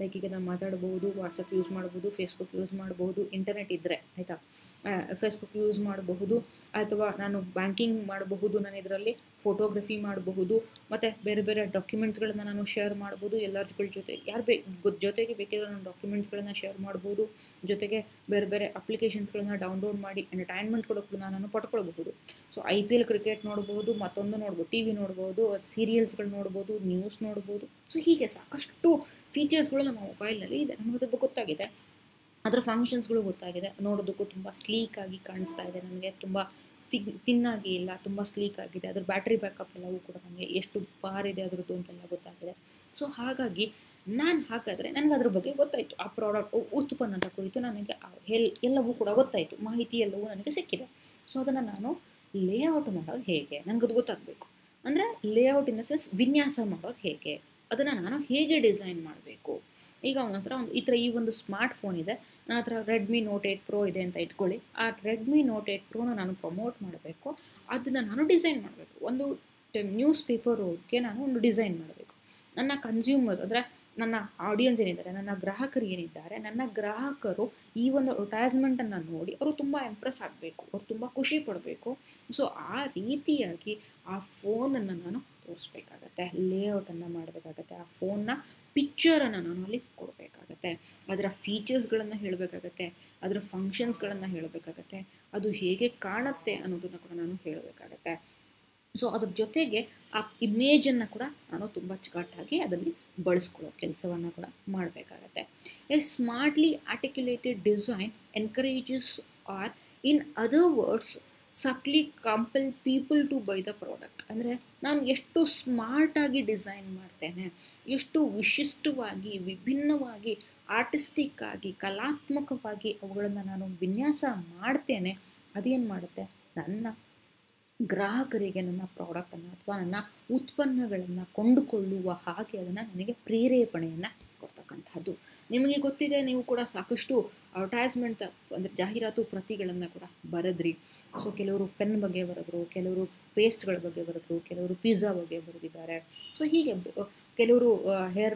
ಲೈಕ್ ಈಗ ನಾನು ಮಾತಾಡ್ಬೋದು ವಾಟ್ಸಪ್ ಯೂಸ್ ಮಾಡ್ಬೋದು ಫೇಸ್ಬುಕ್ ಯೂಸ್ ಮಾಡಬಹುದು ಇಂಟರ್ನೆಟ್ ಇದ್ದರೆ ಆಯಿತಾ ಫೇಸ್ಬುಕ್ ಯೂಸ್ ಮಾಡಬಹುದು ಅಥವಾ ನಾನು ಬ್ಯಾಂಕಿಂಗ್ ಮಾಡಬಹುದು ನಾನು ಇದರಲ್ಲಿ ಫೋಟೋಗ್ರಫಿ ಮಾಡಬಹುದು ಮತ್ತು ಬೇರೆ ಬೇರೆ ಡಾಕ್ಯುಮೆಂಟ್ಸ್ಗಳನ್ನ ನಾನು ಶೇರ್ ಮಾಡ್ಬೋದು ಎಲ್ಲರ ಜೊತೆ ಯಾರು ಬೇ ಜೊತೆಗೆ ಬೇಕಿದ್ರೆ ನಾನು ಡಾಕ್ಯುಮೆಂಟ್ಸ್ಗಳನ್ನ ಶೇರ್ ಮಾಡ್ಬೋದು ಜೊತೆಗೆ ಬೇರೆ ಬೇರೆ ಅಪ್ಲಿಕೇಶನ್ಸ್ಗಳನ್ನ ಡೌನ್ಲೋಡ್ ಮಾಡಿ ಎಂಟರ್ಟೈನ್ಮೆಂಟ್ಗಳು ಕೂಡ ನಾನು ಪಡ್ಕೊಳ್ಬಹುದು so I P L cricket ನೋಡ್ಬೋದು ಮತ್ತೊಂದು ನೋಡ್ಬೋದು ಟಿ ವಿ ನೋಡ್ಬೋದು ಸೀರಿಯಲ್ಸ್ಗಳು ನೋಡ್ಬೋದು ನ್ಯೂಸ್ ನೋಡ್ಬೋದು ಸೊ ಹೀಗೆ ಸಾಕಷ್ಟು ಫೀಚರ್ಸ್ಗಳು ನಮ್ಮ ಮೊಬೈಲ್ನಲ್ಲಿ ಇದೆ ನಮಗೆ ಅದ್ರ ಬಗ್ಗೆ ಗೊತ್ತಾಗಿದೆ ಅದರ ಫಂಕ್ಷನ್ಸ್ಗಳು ಗೊತ್ತಾಗಿದೆ ನೋಡೋದಕ್ಕೂ ತುಂಬ ಸ್ಲೀಕ್ ಆಗಿ ಕಾಣಿಸ್ತಾ ಇದೆ ನನಗೆ ತುಂಬ ಸ್ತಿ ತಿನ್ನಾಗಿ ಇಲ್ಲ ತುಂಬ ಸ್ಲೀಕ್ ಆಗಿದೆ ಅದ್ರ ಬ್ಯಾಟ್ರಿ ಬ್ಯಾಕಪ್ ಎಲ್ಲವೂ ಕೂಡ ನನಗೆ ಎಷ್ಟು ಪಾರ್ ಇದೆ ಅದರದ್ದು ಅಂತೆಲ್ಲ ಗೊತ್ತಾಗಿದೆ ಸೊ ಹಾಗಾಗಿ ನಾನು ಹಾಗಾದರೆ ನನಗೆ ಅದ್ರ ಬಗ್ಗೆ ಗೊತ್ತಾಯಿತು ಆ ಪ್ರಾಡಕ್ಟ್ ಉತ್ಪನ್ನದ ಕುರಿತು ನನಗೆ ಹೆಲ್ ಎಲ್ಲವೂ ಕೂಡ ಗೊತ್ತಾಯಿತು ಮಾಹಿತಿ ಎಲ್ಲವೂ ನನಗೆ ಸಿಕ್ಕಿದೆ ಸೊ ಅದನ್ನು ನಾನು ಲೇಔಟ್ ಮಾಡೋದು ಹೇಗೆ ನನಗದು ಗೊತ್ತಾಗಬೇಕು ಅಂದರೆ ಲೇಔಟ್ ಇನ್ ದ ಸೆನ್ಸ್ ವಿನ್ಯಾಸ ಮಾಡೋದು ಹೇಗೆ ಅದನ್ನು ನಾನು ಹೇಗೆ ಡಿಸೈನ್ ಮಾಡಬೇಕು ಈಗ ಅವನ ಹತ್ರ ಒಂದು ಈ ಥರ ಈ ಒಂದು ಸ್ಮಾರ್ಟ್ ಫೋನ್ ಇದೆ ನನ್ನ ಹತ್ರ ರೆಡ್ಮಿ ನೋಟ್ ಏಟ್ ಪ್ರೋ ಇದೆ ಅಂತ ಇಟ್ಕೊಳ್ಳಿ ಆ ರೆಡ್ಮಿ ನೋಟ್ ಏಟ್ ಪ್ರೋನ ನಾನು ಪ್ರಮೋಟ್ ಮಾಡಬೇಕು ಅದನ್ನು ನಾನು ಡಿಸೈನ್ ಮಾಡಬೇಕು ಒಂದು ನ್ಯೂಸ್ ಪೇಪರ್ಗೆ ನಾನು ಒಂದು ಡಿಸೈನ್ ಮಾಡಬೇಕು ನನ್ನ ಕನ್ಸ್ಯೂಮರ್ಸ್ ಅಂದರೆ ನನ್ನ ಆಡಿಯನ್ಸ್ ಏನಿದ್ದಾರೆ ನನ್ನ ಗ್ರಾಹಕರು ಏನಿದ್ದಾರೆ ನನ್ನ ಗ್ರಾಹಕರು ಈ ಒಂದು ಅಡ್ವರ್ಟೈಸ್ಮೆಂಟನ್ನು ನೋಡಿ ಅವರು ತುಂಬ ಇಂಪ್ರೆಸ್ ಆಗಬೇಕು ಅವ್ರು ತುಂಬ ಖುಷಿ ಪಡಬೇಕು ಸೊ ಆ ರೀತಿಯಾಗಿ ಆ ಫೋನನ್ನು ನಾನು ತೋರಿಸ್ಬೇಕಾಗತ್ತೆ ಲೇಔಟನ್ನು ಮಾಡಬೇಕಾಗತ್ತೆ ಆ ಫೋನ್ನ ಪಿಕ್ಚರನ್ನು ನಾನು ಅಲ್ಲಿ ಕೊಡಬೇಕಾಗತ್ತೆ ಅದರ ಫೀಚರ್ಸ್ಗಳನ್ನು ಹೇಳಬೇಕಾಗತ್ತೆ ಅದರ ಫಂಕ್ಷನ್ಸ್ಗಳನ್ನು ಹೇಳಬೇಕಾಗತ್ತೆ ಅದು ಹೇಗೆ ಕಾಣುತ್ತೆ ಅನ್ನೋದನ್ನು ಕೂಡ ನಾನು ಹೇಳಬೇಕಾಗತ್ತೆ ಸೊ ಅದ್ರ ಜೊತೆಗೆ ಆ ಇಮೇಜನ್ನು ಕೂಡ ನಾನು ತುಂಬ ಅಚ್ಚುಕಟ್ಟಾಗಿ ಅದರಲ್ಲಿ ಬಳಸ್ಕೊಳ್ಳೋ ಕೆಲಸವನ್ನು ಕೂಡ ಮಾಡಬೇಕಾಗತ್ತೆ a smartly articulated design encourages or in other words simply compel people to buy the product ಅಂದರೆ ನಾನು ಎಷ್ಟು ಸ್ಮಾರ್ಟಾಗಿ ಡಿಸೈನ್ ಮಾಡ್ತೇನೆ ಎಷ್ಟು ವಿಶಿಷ್ಟವಾಗಿ ವಿಭಿನ್ನವಾಗಿ ಆರ್ಟಿಸ್ಟಿಕ್ ಆಗಿ ಕಲಾತ್ಮಕವಾಗಿ ಅವುಗಳನ್ನು ನಾನು ವಿನ್ಯಾಸ ಮಾಡ್ತೇನೆ ಅದೇನು ಮಾಡುತ್ತೆ ನನ್ನ ಗ್ರಾಹಕರಿಗೆ ನನ್ನ ಪ್ರಾಡಕ್ಟನ್ನು ಅಥವಾ ನನ್ನ ಉತ್ಪನ್ನಗಳನ್ನು ಕೊಂಡುಕೊಳ್ಳುವ ಹಾಗೆ ಅದನ್ನು ನನಗೆ ಪ್ರೇರೇಪಣೆಯನ್ನು ಕೊಡ್ತಕ್ಕಂಥದ್ದು ನಿಮಗೆ ಗೊತ್ತಿದೆ ನೀವು ಕೂಡ ಸಾಕಷ್ಟು ಅಡ್ವರ್ಟೈಸ್ಮೆಂಟ್ ಅಂದರೆ ಜಾಹೀರಾತು ಪ್ರತಿಗಳನ್ನು ಕೂಡ ಬರೆದ್ರಿ ಸೊ ಕೆಲವರು ಪೆನ್ ಬಗ್ಗೆ ಬರೆದ್ರು ಕೆಲವರು ಪೇಸ್ಟ್ಗಳ ಬಗ್ಗೆ ಬರೆದ್ರು ಕೆಲವರು ಪಿಜ್ಜಾ ಬಗ್ಗೆ ಬರೆದಿದ್ದಾರೆ ಸೊ ಹೀಗೆ ಕೆಲವರು ಹೇರ್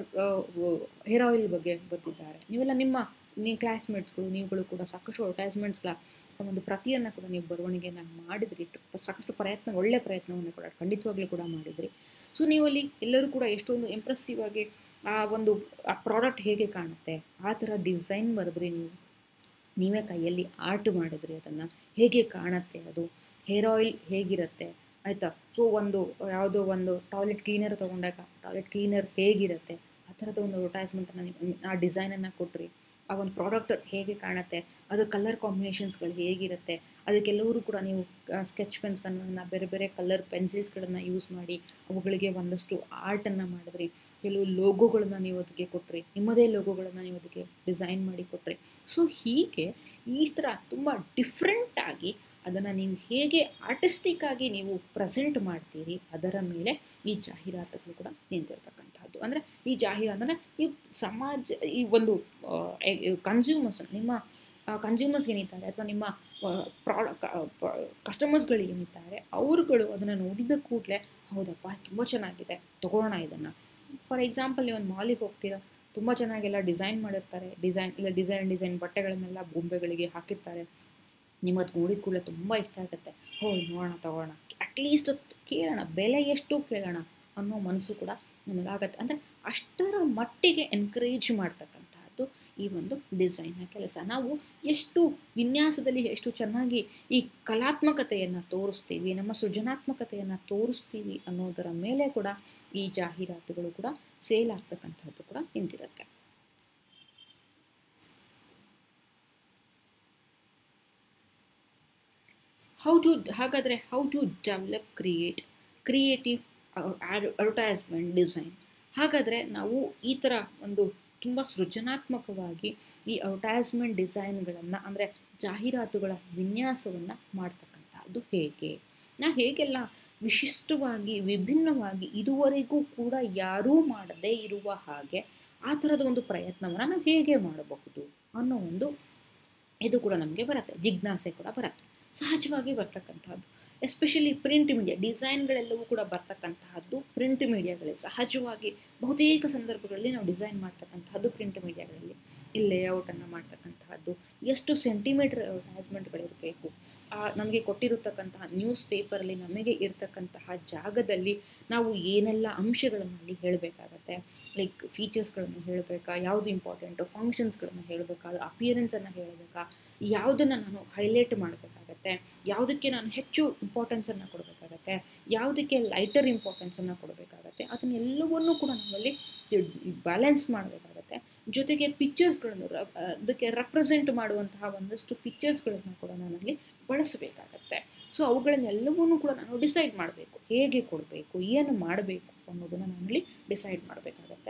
ಹೇರ್ ಆಯಿಲ್ ಬಗ್ಗೆ ಬರೆದಿದ್ದಾರೆ ನೀವೆಲ್ಲ ನಿಮ್ಮ ನೀವು ಕ್ಲಾಸ್ಮೇಟ್ಸ್ಗಳು ನೀವುಗಳು ಕೂಡ ಸಾಕಷ್ಟು ಅಡ್ವರ್ಟೈಸ್ಮೆಂಟ್ಸ್ಗಳ ಒಂದು ಪ್ರತಿಯನ್ನು ಕೂಡ ನೀವು ಬರವಣಿಗೆಯನ್ನು ಮಾಡಿದ್ರಿ ಸಾಕಷ್ಟು ಪ್ರಯತ್ನ ಒಳ್ಳೆಯ ಪ್ರಯತ್ನವನ್ನು ಕೂಡ ಖಂಡಿತವಾಗ್ಲೂ ಕೂಡ ಮಾಡಿದ್ರಿ ಸೊ ನೀವು ಅಲ್ಲಿ ಎಲ್ಲರೂ ಕೂಡ ಎಷ್ಟೊಂದು ಇಂಪ್ರೆಸಿವ್ ಆಗಿ ಆ ಒಂದು ಆ ಪ್ರಾಡಕ್ಟ್ ಹೇಗೆ ಕಾಣುತ್ತೆ ಆ ಥರ ಡಿಸೈನ್ ಬರೆದ್ರಿ ನೀವು ನೀವೇ ಕೈಯಲ್ಲಿ ಆರ್ಟ್ ಮಾಡಿದ್ರಿ ಅದನ್ನು ಹೇಗೆ ಕಾಣುತ್ತೆ ಅದು ಹೇರ್ ಆಯಿಲ್ ಹೇಗಿರುತ್ತೆ ಆಯಿತಾ ಸೊ ಒಂದು ಯಾವುದೋ ಒಂದು ಟಾಯ್ಲೆಟ್ ಕ್ಲೀನರ್ ತೊಗೊಂಡಾಗ ಟಾಯ್ಲೆಟ್ ಕ್ಲೀನರ್ ಹೇಗಿರುತ್ತೆ ಆ ಥರದ ಒಂದು ಅಡ್ವರ್ಟೈಸ್ಮೆಂಟನ್ನು ನೀವು ಆ ಡಿಸೈನನ್ನು ಕೊಟ್ರಿ ಆ ಒಂದು ಪ್ರಾಡಕ್ಟ್ ಹೇಗೆ ಕಾಣುತ್ತೆ ಅದು ಕಲರ್ ಕಾಂಬಿನೇಷನ್ಸ್ಗಳು ಹೇಗಿರುತ್ತೆ ಅದಕ್ಕೆಲ್ಲವರು ಕೂಡ ನೀವು ಸ್ಕೆಚ್ ಪೆನ್ಸ್ಗಳನ್ನು ಬೇರೆ ಬೇರೆ ಕಲರ್ ಪೆನ್ಸಿಲ್ಸ್ಗಳನ್ನು ಯೂಸ್ ಮಾಡಿ ಅವುಗಳಿಗೆ ಒಂದಷ್ಟು ಆರ್ಟನ್ನು ಮಾಡಿದ್ರಿ ಕೆಲವು ಲೋಗೋಗಳನ್ನ ನೀವು ಅದಕ್ಕೆ ಕೊಟ್ರಿ ನಿಮ್ಮದೇ ಲೋಗೋಗಳನ್ನು ನೀವು ಅದಕ್ಕೆ ಡಿಸೈನ್ ಮಾಡಿ ಕೊಟ್ರಿ ಸೊ ಹೀಗೆ ಈ ಥರ ತುಂಬ ಡಿಫ್ರೆಂಟಾಗಿ ಅದನ್ನು ನೀವು ಹೇಗೆ ಆರ್ಟಿಸ್ಟಿಕ್ ಆಗಿ ನೀವು ಪ್ರೆಸೆಂಟ್ ಮಾಡ್ತೀರಿ ಅದರ ಮೇಲೆ ಈ ಜಾಹೀರಾತುಗಳು ಕೂಡ ನಿಂತಿರ್ತಕ್ಕಂಥದ್ದು ಅಂದರೆ ಈ ಜಾಹೀರಾತು ಅಂದರೆ ಈ ಸಮಾಜ ಈ ಒಂದು ಕನ್ಸ್ಯೂಮರ್ಸ್ ನಿಮ್ಮ ಕನ್ಸ್ಯೂಮರ್ಸ್ ಏನಿದ್ದಾರೆ ಅಥವಾ ನಿಮ್ಮ ಪ್ರಾಡ ಕಸ್ಟಮರ್ಸ್ಗಳು ಏನಿದ್ದಾರೆ ಅವರುಗಳು ಅದನ್ನು ನೋಡಿದ ಕೂಡಲೇ ಹೌದಪ್ಪ ತುಂಬ ಚೆನ್ನಾಗಿದೆ ತೊಗೊಳ್ಳೋಣ ಇದನ್ನು ಫಾರ್ ಎಕ್ಸಾಂಪಲ್ ನೀವು ಒಂದು ಮಾಲಿಗೆ ಹೋಗ್ತೀರಾ ತುಂಬ ಚೆನ್ನಾಗೆಲ್ಲ ಡಿಸೈನ್ ಮಾಡಿರ್ತಾರೆ ಡಿಸೈನ್ ಇಲ್ಲ ಡಿಸೈನ್ ಡಿಸೈನ್ ಬಟ್ಟೆಗಳನ್ನೆಲ್ಲ ಬೊಂಬೆಗಳಿಗೆ ಹಾಕಿರ್ತಾರೆ ನಿಮ್ಮದು ನೋಡಿದ ಕೂಡಲೇ ತುಂಬ ಇಷ್ಟ ಆಗುತ್ತೆ ಹೋ ನೋಡೋಣ ತೊಗೊಳ್ಳೋಣ ಅಟ್ಲೀಸ್ಟ್ ಕೇಳೋಣ ಬೆಲೆ ಎಷ್ಟು ಕೇಳೋಣ ಅನ್ನೋ ಮನಸ್ಸು ಕೂಡ ನಮಗಾಗತ್ತೆ ಅಂದರೆ ಅಷ್ಟರ ಮಟ್ಟಿಗೆ ಎನ್ಕರೇಜ್ ಮಾಡ್ತಕ್ಕಂಥದ್ದು ಈ ಒಂದು ಡಿಸೈನ್ನ ಕೆಲಸ ನಾವು ಎಷ್ಟು ವಿನ್ಯಾಸದಲ್ಲಿ ಎಷ್ಟು ಚೆನ್ನಾಗಿ ಈ ಕಲಾತ್ಮಕತೆಯನ್ನು ತೋರಿಸ್ತೀವಿ ನಮ್ಮ ಸೃಜನಾತ್ಮಕತೆಯನ್ನು ತೋರಿಸ್ತೀವಿ ಅನ್ನೋದರ ಮೇಲೆ ಕೂಡ ಈ ಜಾಹೀರಾತುಗಳು ಕೂಡ ಸೇಲ್ ಆಗ್ತಕ್ಕಂಥದ್ದು ಕೂಡ ನಿಂತಿರುತ್ತೆ ಹೌ ಟು ಹಾಗಾದರೆ how to develop create creative advertisement design ಹಾಗಾದರೆ ನಾವು ಈ ಥರ ಒಂದು ತುಂಬ ಸೃಜನಾತ್ಮಕವಾಗಿ ಈ ಅಡ್ವರ್ಟೈಸ್ಮೆಂಟ್ ಡಿಸೈನ್ಗಳನ್ನು ಅಂದರೆ ಜಾಹೀರಾತುಗಳ ವಿನ್ಯಾಸವನ್ನು ಮಾಡ್ತಕ್ಕಂಥದ್ದು ಹೇಗೆ ನಾವು ಹೇಗೆಲ್ಲ ವಿಶಿಷ್ಟವಾಗಿ ವಿಭಿನ್ನವಾಗಿ ಇದುವರೆಗೂ ಕೂಡ ಯಾರೂ ಮಾಡದೇ ಇರುವ ಹಾಗೆ ಆ ಥರದ ಒಂದು ಪ್ರಯತ್ನವನ್ನು ನಾವು ಹೇಗೆ ಮಾಡಬಹುದು ಅನ್ನೋ ಒಂದು ಇದು ಕೂಡ ನಮಗೆ ಬರುತ್ತೆ ಜಿಜ್ಞಾಸೆ ಕೂಡ ಬರುತ್ತೆ ಸಹಜವಾಗಿ ಬರ್ತಕ್ಕಂಥದ್ದು ಎಸ್ಪೆಷಲಿ ಪ್ರಿಂಟ್ ಮೀಡಿಯಾ ಡಿಸೈನ್ಗಳೆಲ್ಲವೂ ಕೂಡ ಬರ್ತಕ್ಕಂತಹದ್ದು ಪ್ರಿಂಟ್ ಮೀಡಿಯಾಗಳೇ ಸಹಜವಾಗಿ ಬಹುತೇಕ ಸಂದರ್ಭಗಳಲ್ಲಿ ನಾವು ಡಿಸೈನ್ ಮಾಡ್ತಕ್ಕಂತಹದ್ದು ಪ್ರಿಂಟ್ ಮೀಡಿಯಾಗಳಲ್ಲಿ ಈ ಲೇಔಟನ್ನು ಮಾಡ್ತಕ್ಕಂತಹದ್ದು ಎಷ್ಟು ಸೆಂಟಿಮೀಟರ್ ಅಡ್ವರ್ಟೈಸ್ಮೆಂಟ್ಗಳಿರಬೇಕು ನಮಗೆ ಕೊಟ್ಟಿರತಕ್ಕಂತಹ ನ್ಯೂಸ್ ಪೇಪರಲ್ಲಿ ನಮಗೆ ಇರತಕ್ಕಂತಹ ಜಾಗದಲ್ಲಿ ನಾವು ಏನೆಲ್ಲ ಅಂಶಗಳನ್ನು ಅಲ್ಲಿ ಹೇಳಬೇಕಾಗತ್ತೆ ಲೈಕ್ ಫೀಚರ್ಸ್ಗಳನ್ನು ಹೇಳಬೇಕಾ ಯಾವುದು ಇಂಪಾರ್ಟೆಂಟು ಫಂಕ್ಷನ್ಸ್ಗಳನ್ನು ಹೇಳಬೇಕಾ ಅಪಿಯರೆನ್ಸನ್ನು ಹೇಳಬೇಕಾ ಯಾವುದನ್ನು ನಾನು ಹೈಲೈಟ್ ಮಾಡಬೇಕಾಗತ್ತೆ ಯಾವುದಕ್ಕೆ ನಾನು ಹೆಚ್ಚು ಇಂಪಾರ್ಟೆನ್ಸನ್ನು ಕೊಡಬೇಕಾಗತ್ತೆ ಯಾವುದಕ್ಕೆ ಲೈಟರ್ ಇಂಪಾರ್ಟೆನ್ಸನ್ನು ಕೊಡಬೇಕಾಗತ್ತೆ ಅದನ್ನೆಲ್ಲವನ್ನೂ ಕೂಡ ನಾವಲ್ಲಿ ಬ್ಯಾಲೆನ್ಸ್ ಮಾಡಬೇಕಾಗತ್ತೆ ಜೊತೆಗೆ ಪಿಕ್ಚರ್ಸ್ಗಳನ್ನು ಅದಕ್ಕೆ ರೆಪ್ರೆಸೆಂಟ್ ಮಾಡುವಂತಹ ಒಂದಷ್ಟು ಪಿಕ್ಚರ್ಸ್ಗಳನ್ನು ಕೂಡ ನಾನಲ್ಲಿ ಬಳಸಬೇಕಾಗತ್ತೆ ಸೊ ಅವುಗಳನ್ನೆಲ್ಲವನ್ನೂ ಕೂಡ ನಾನು ಡಿಸೈಡ್ ಮಾಡಬೇಕು ಹೇಗೆ ಕೊಡಬೇಕು ಏನು ಮಾಡಬೇಕು ಅನ್ನೋದನ್ನು ನಾನಲ್ಲಿ ಡಿಸೈಡ್ ಮಾಡಬೇಕಾಗತ್ತೆ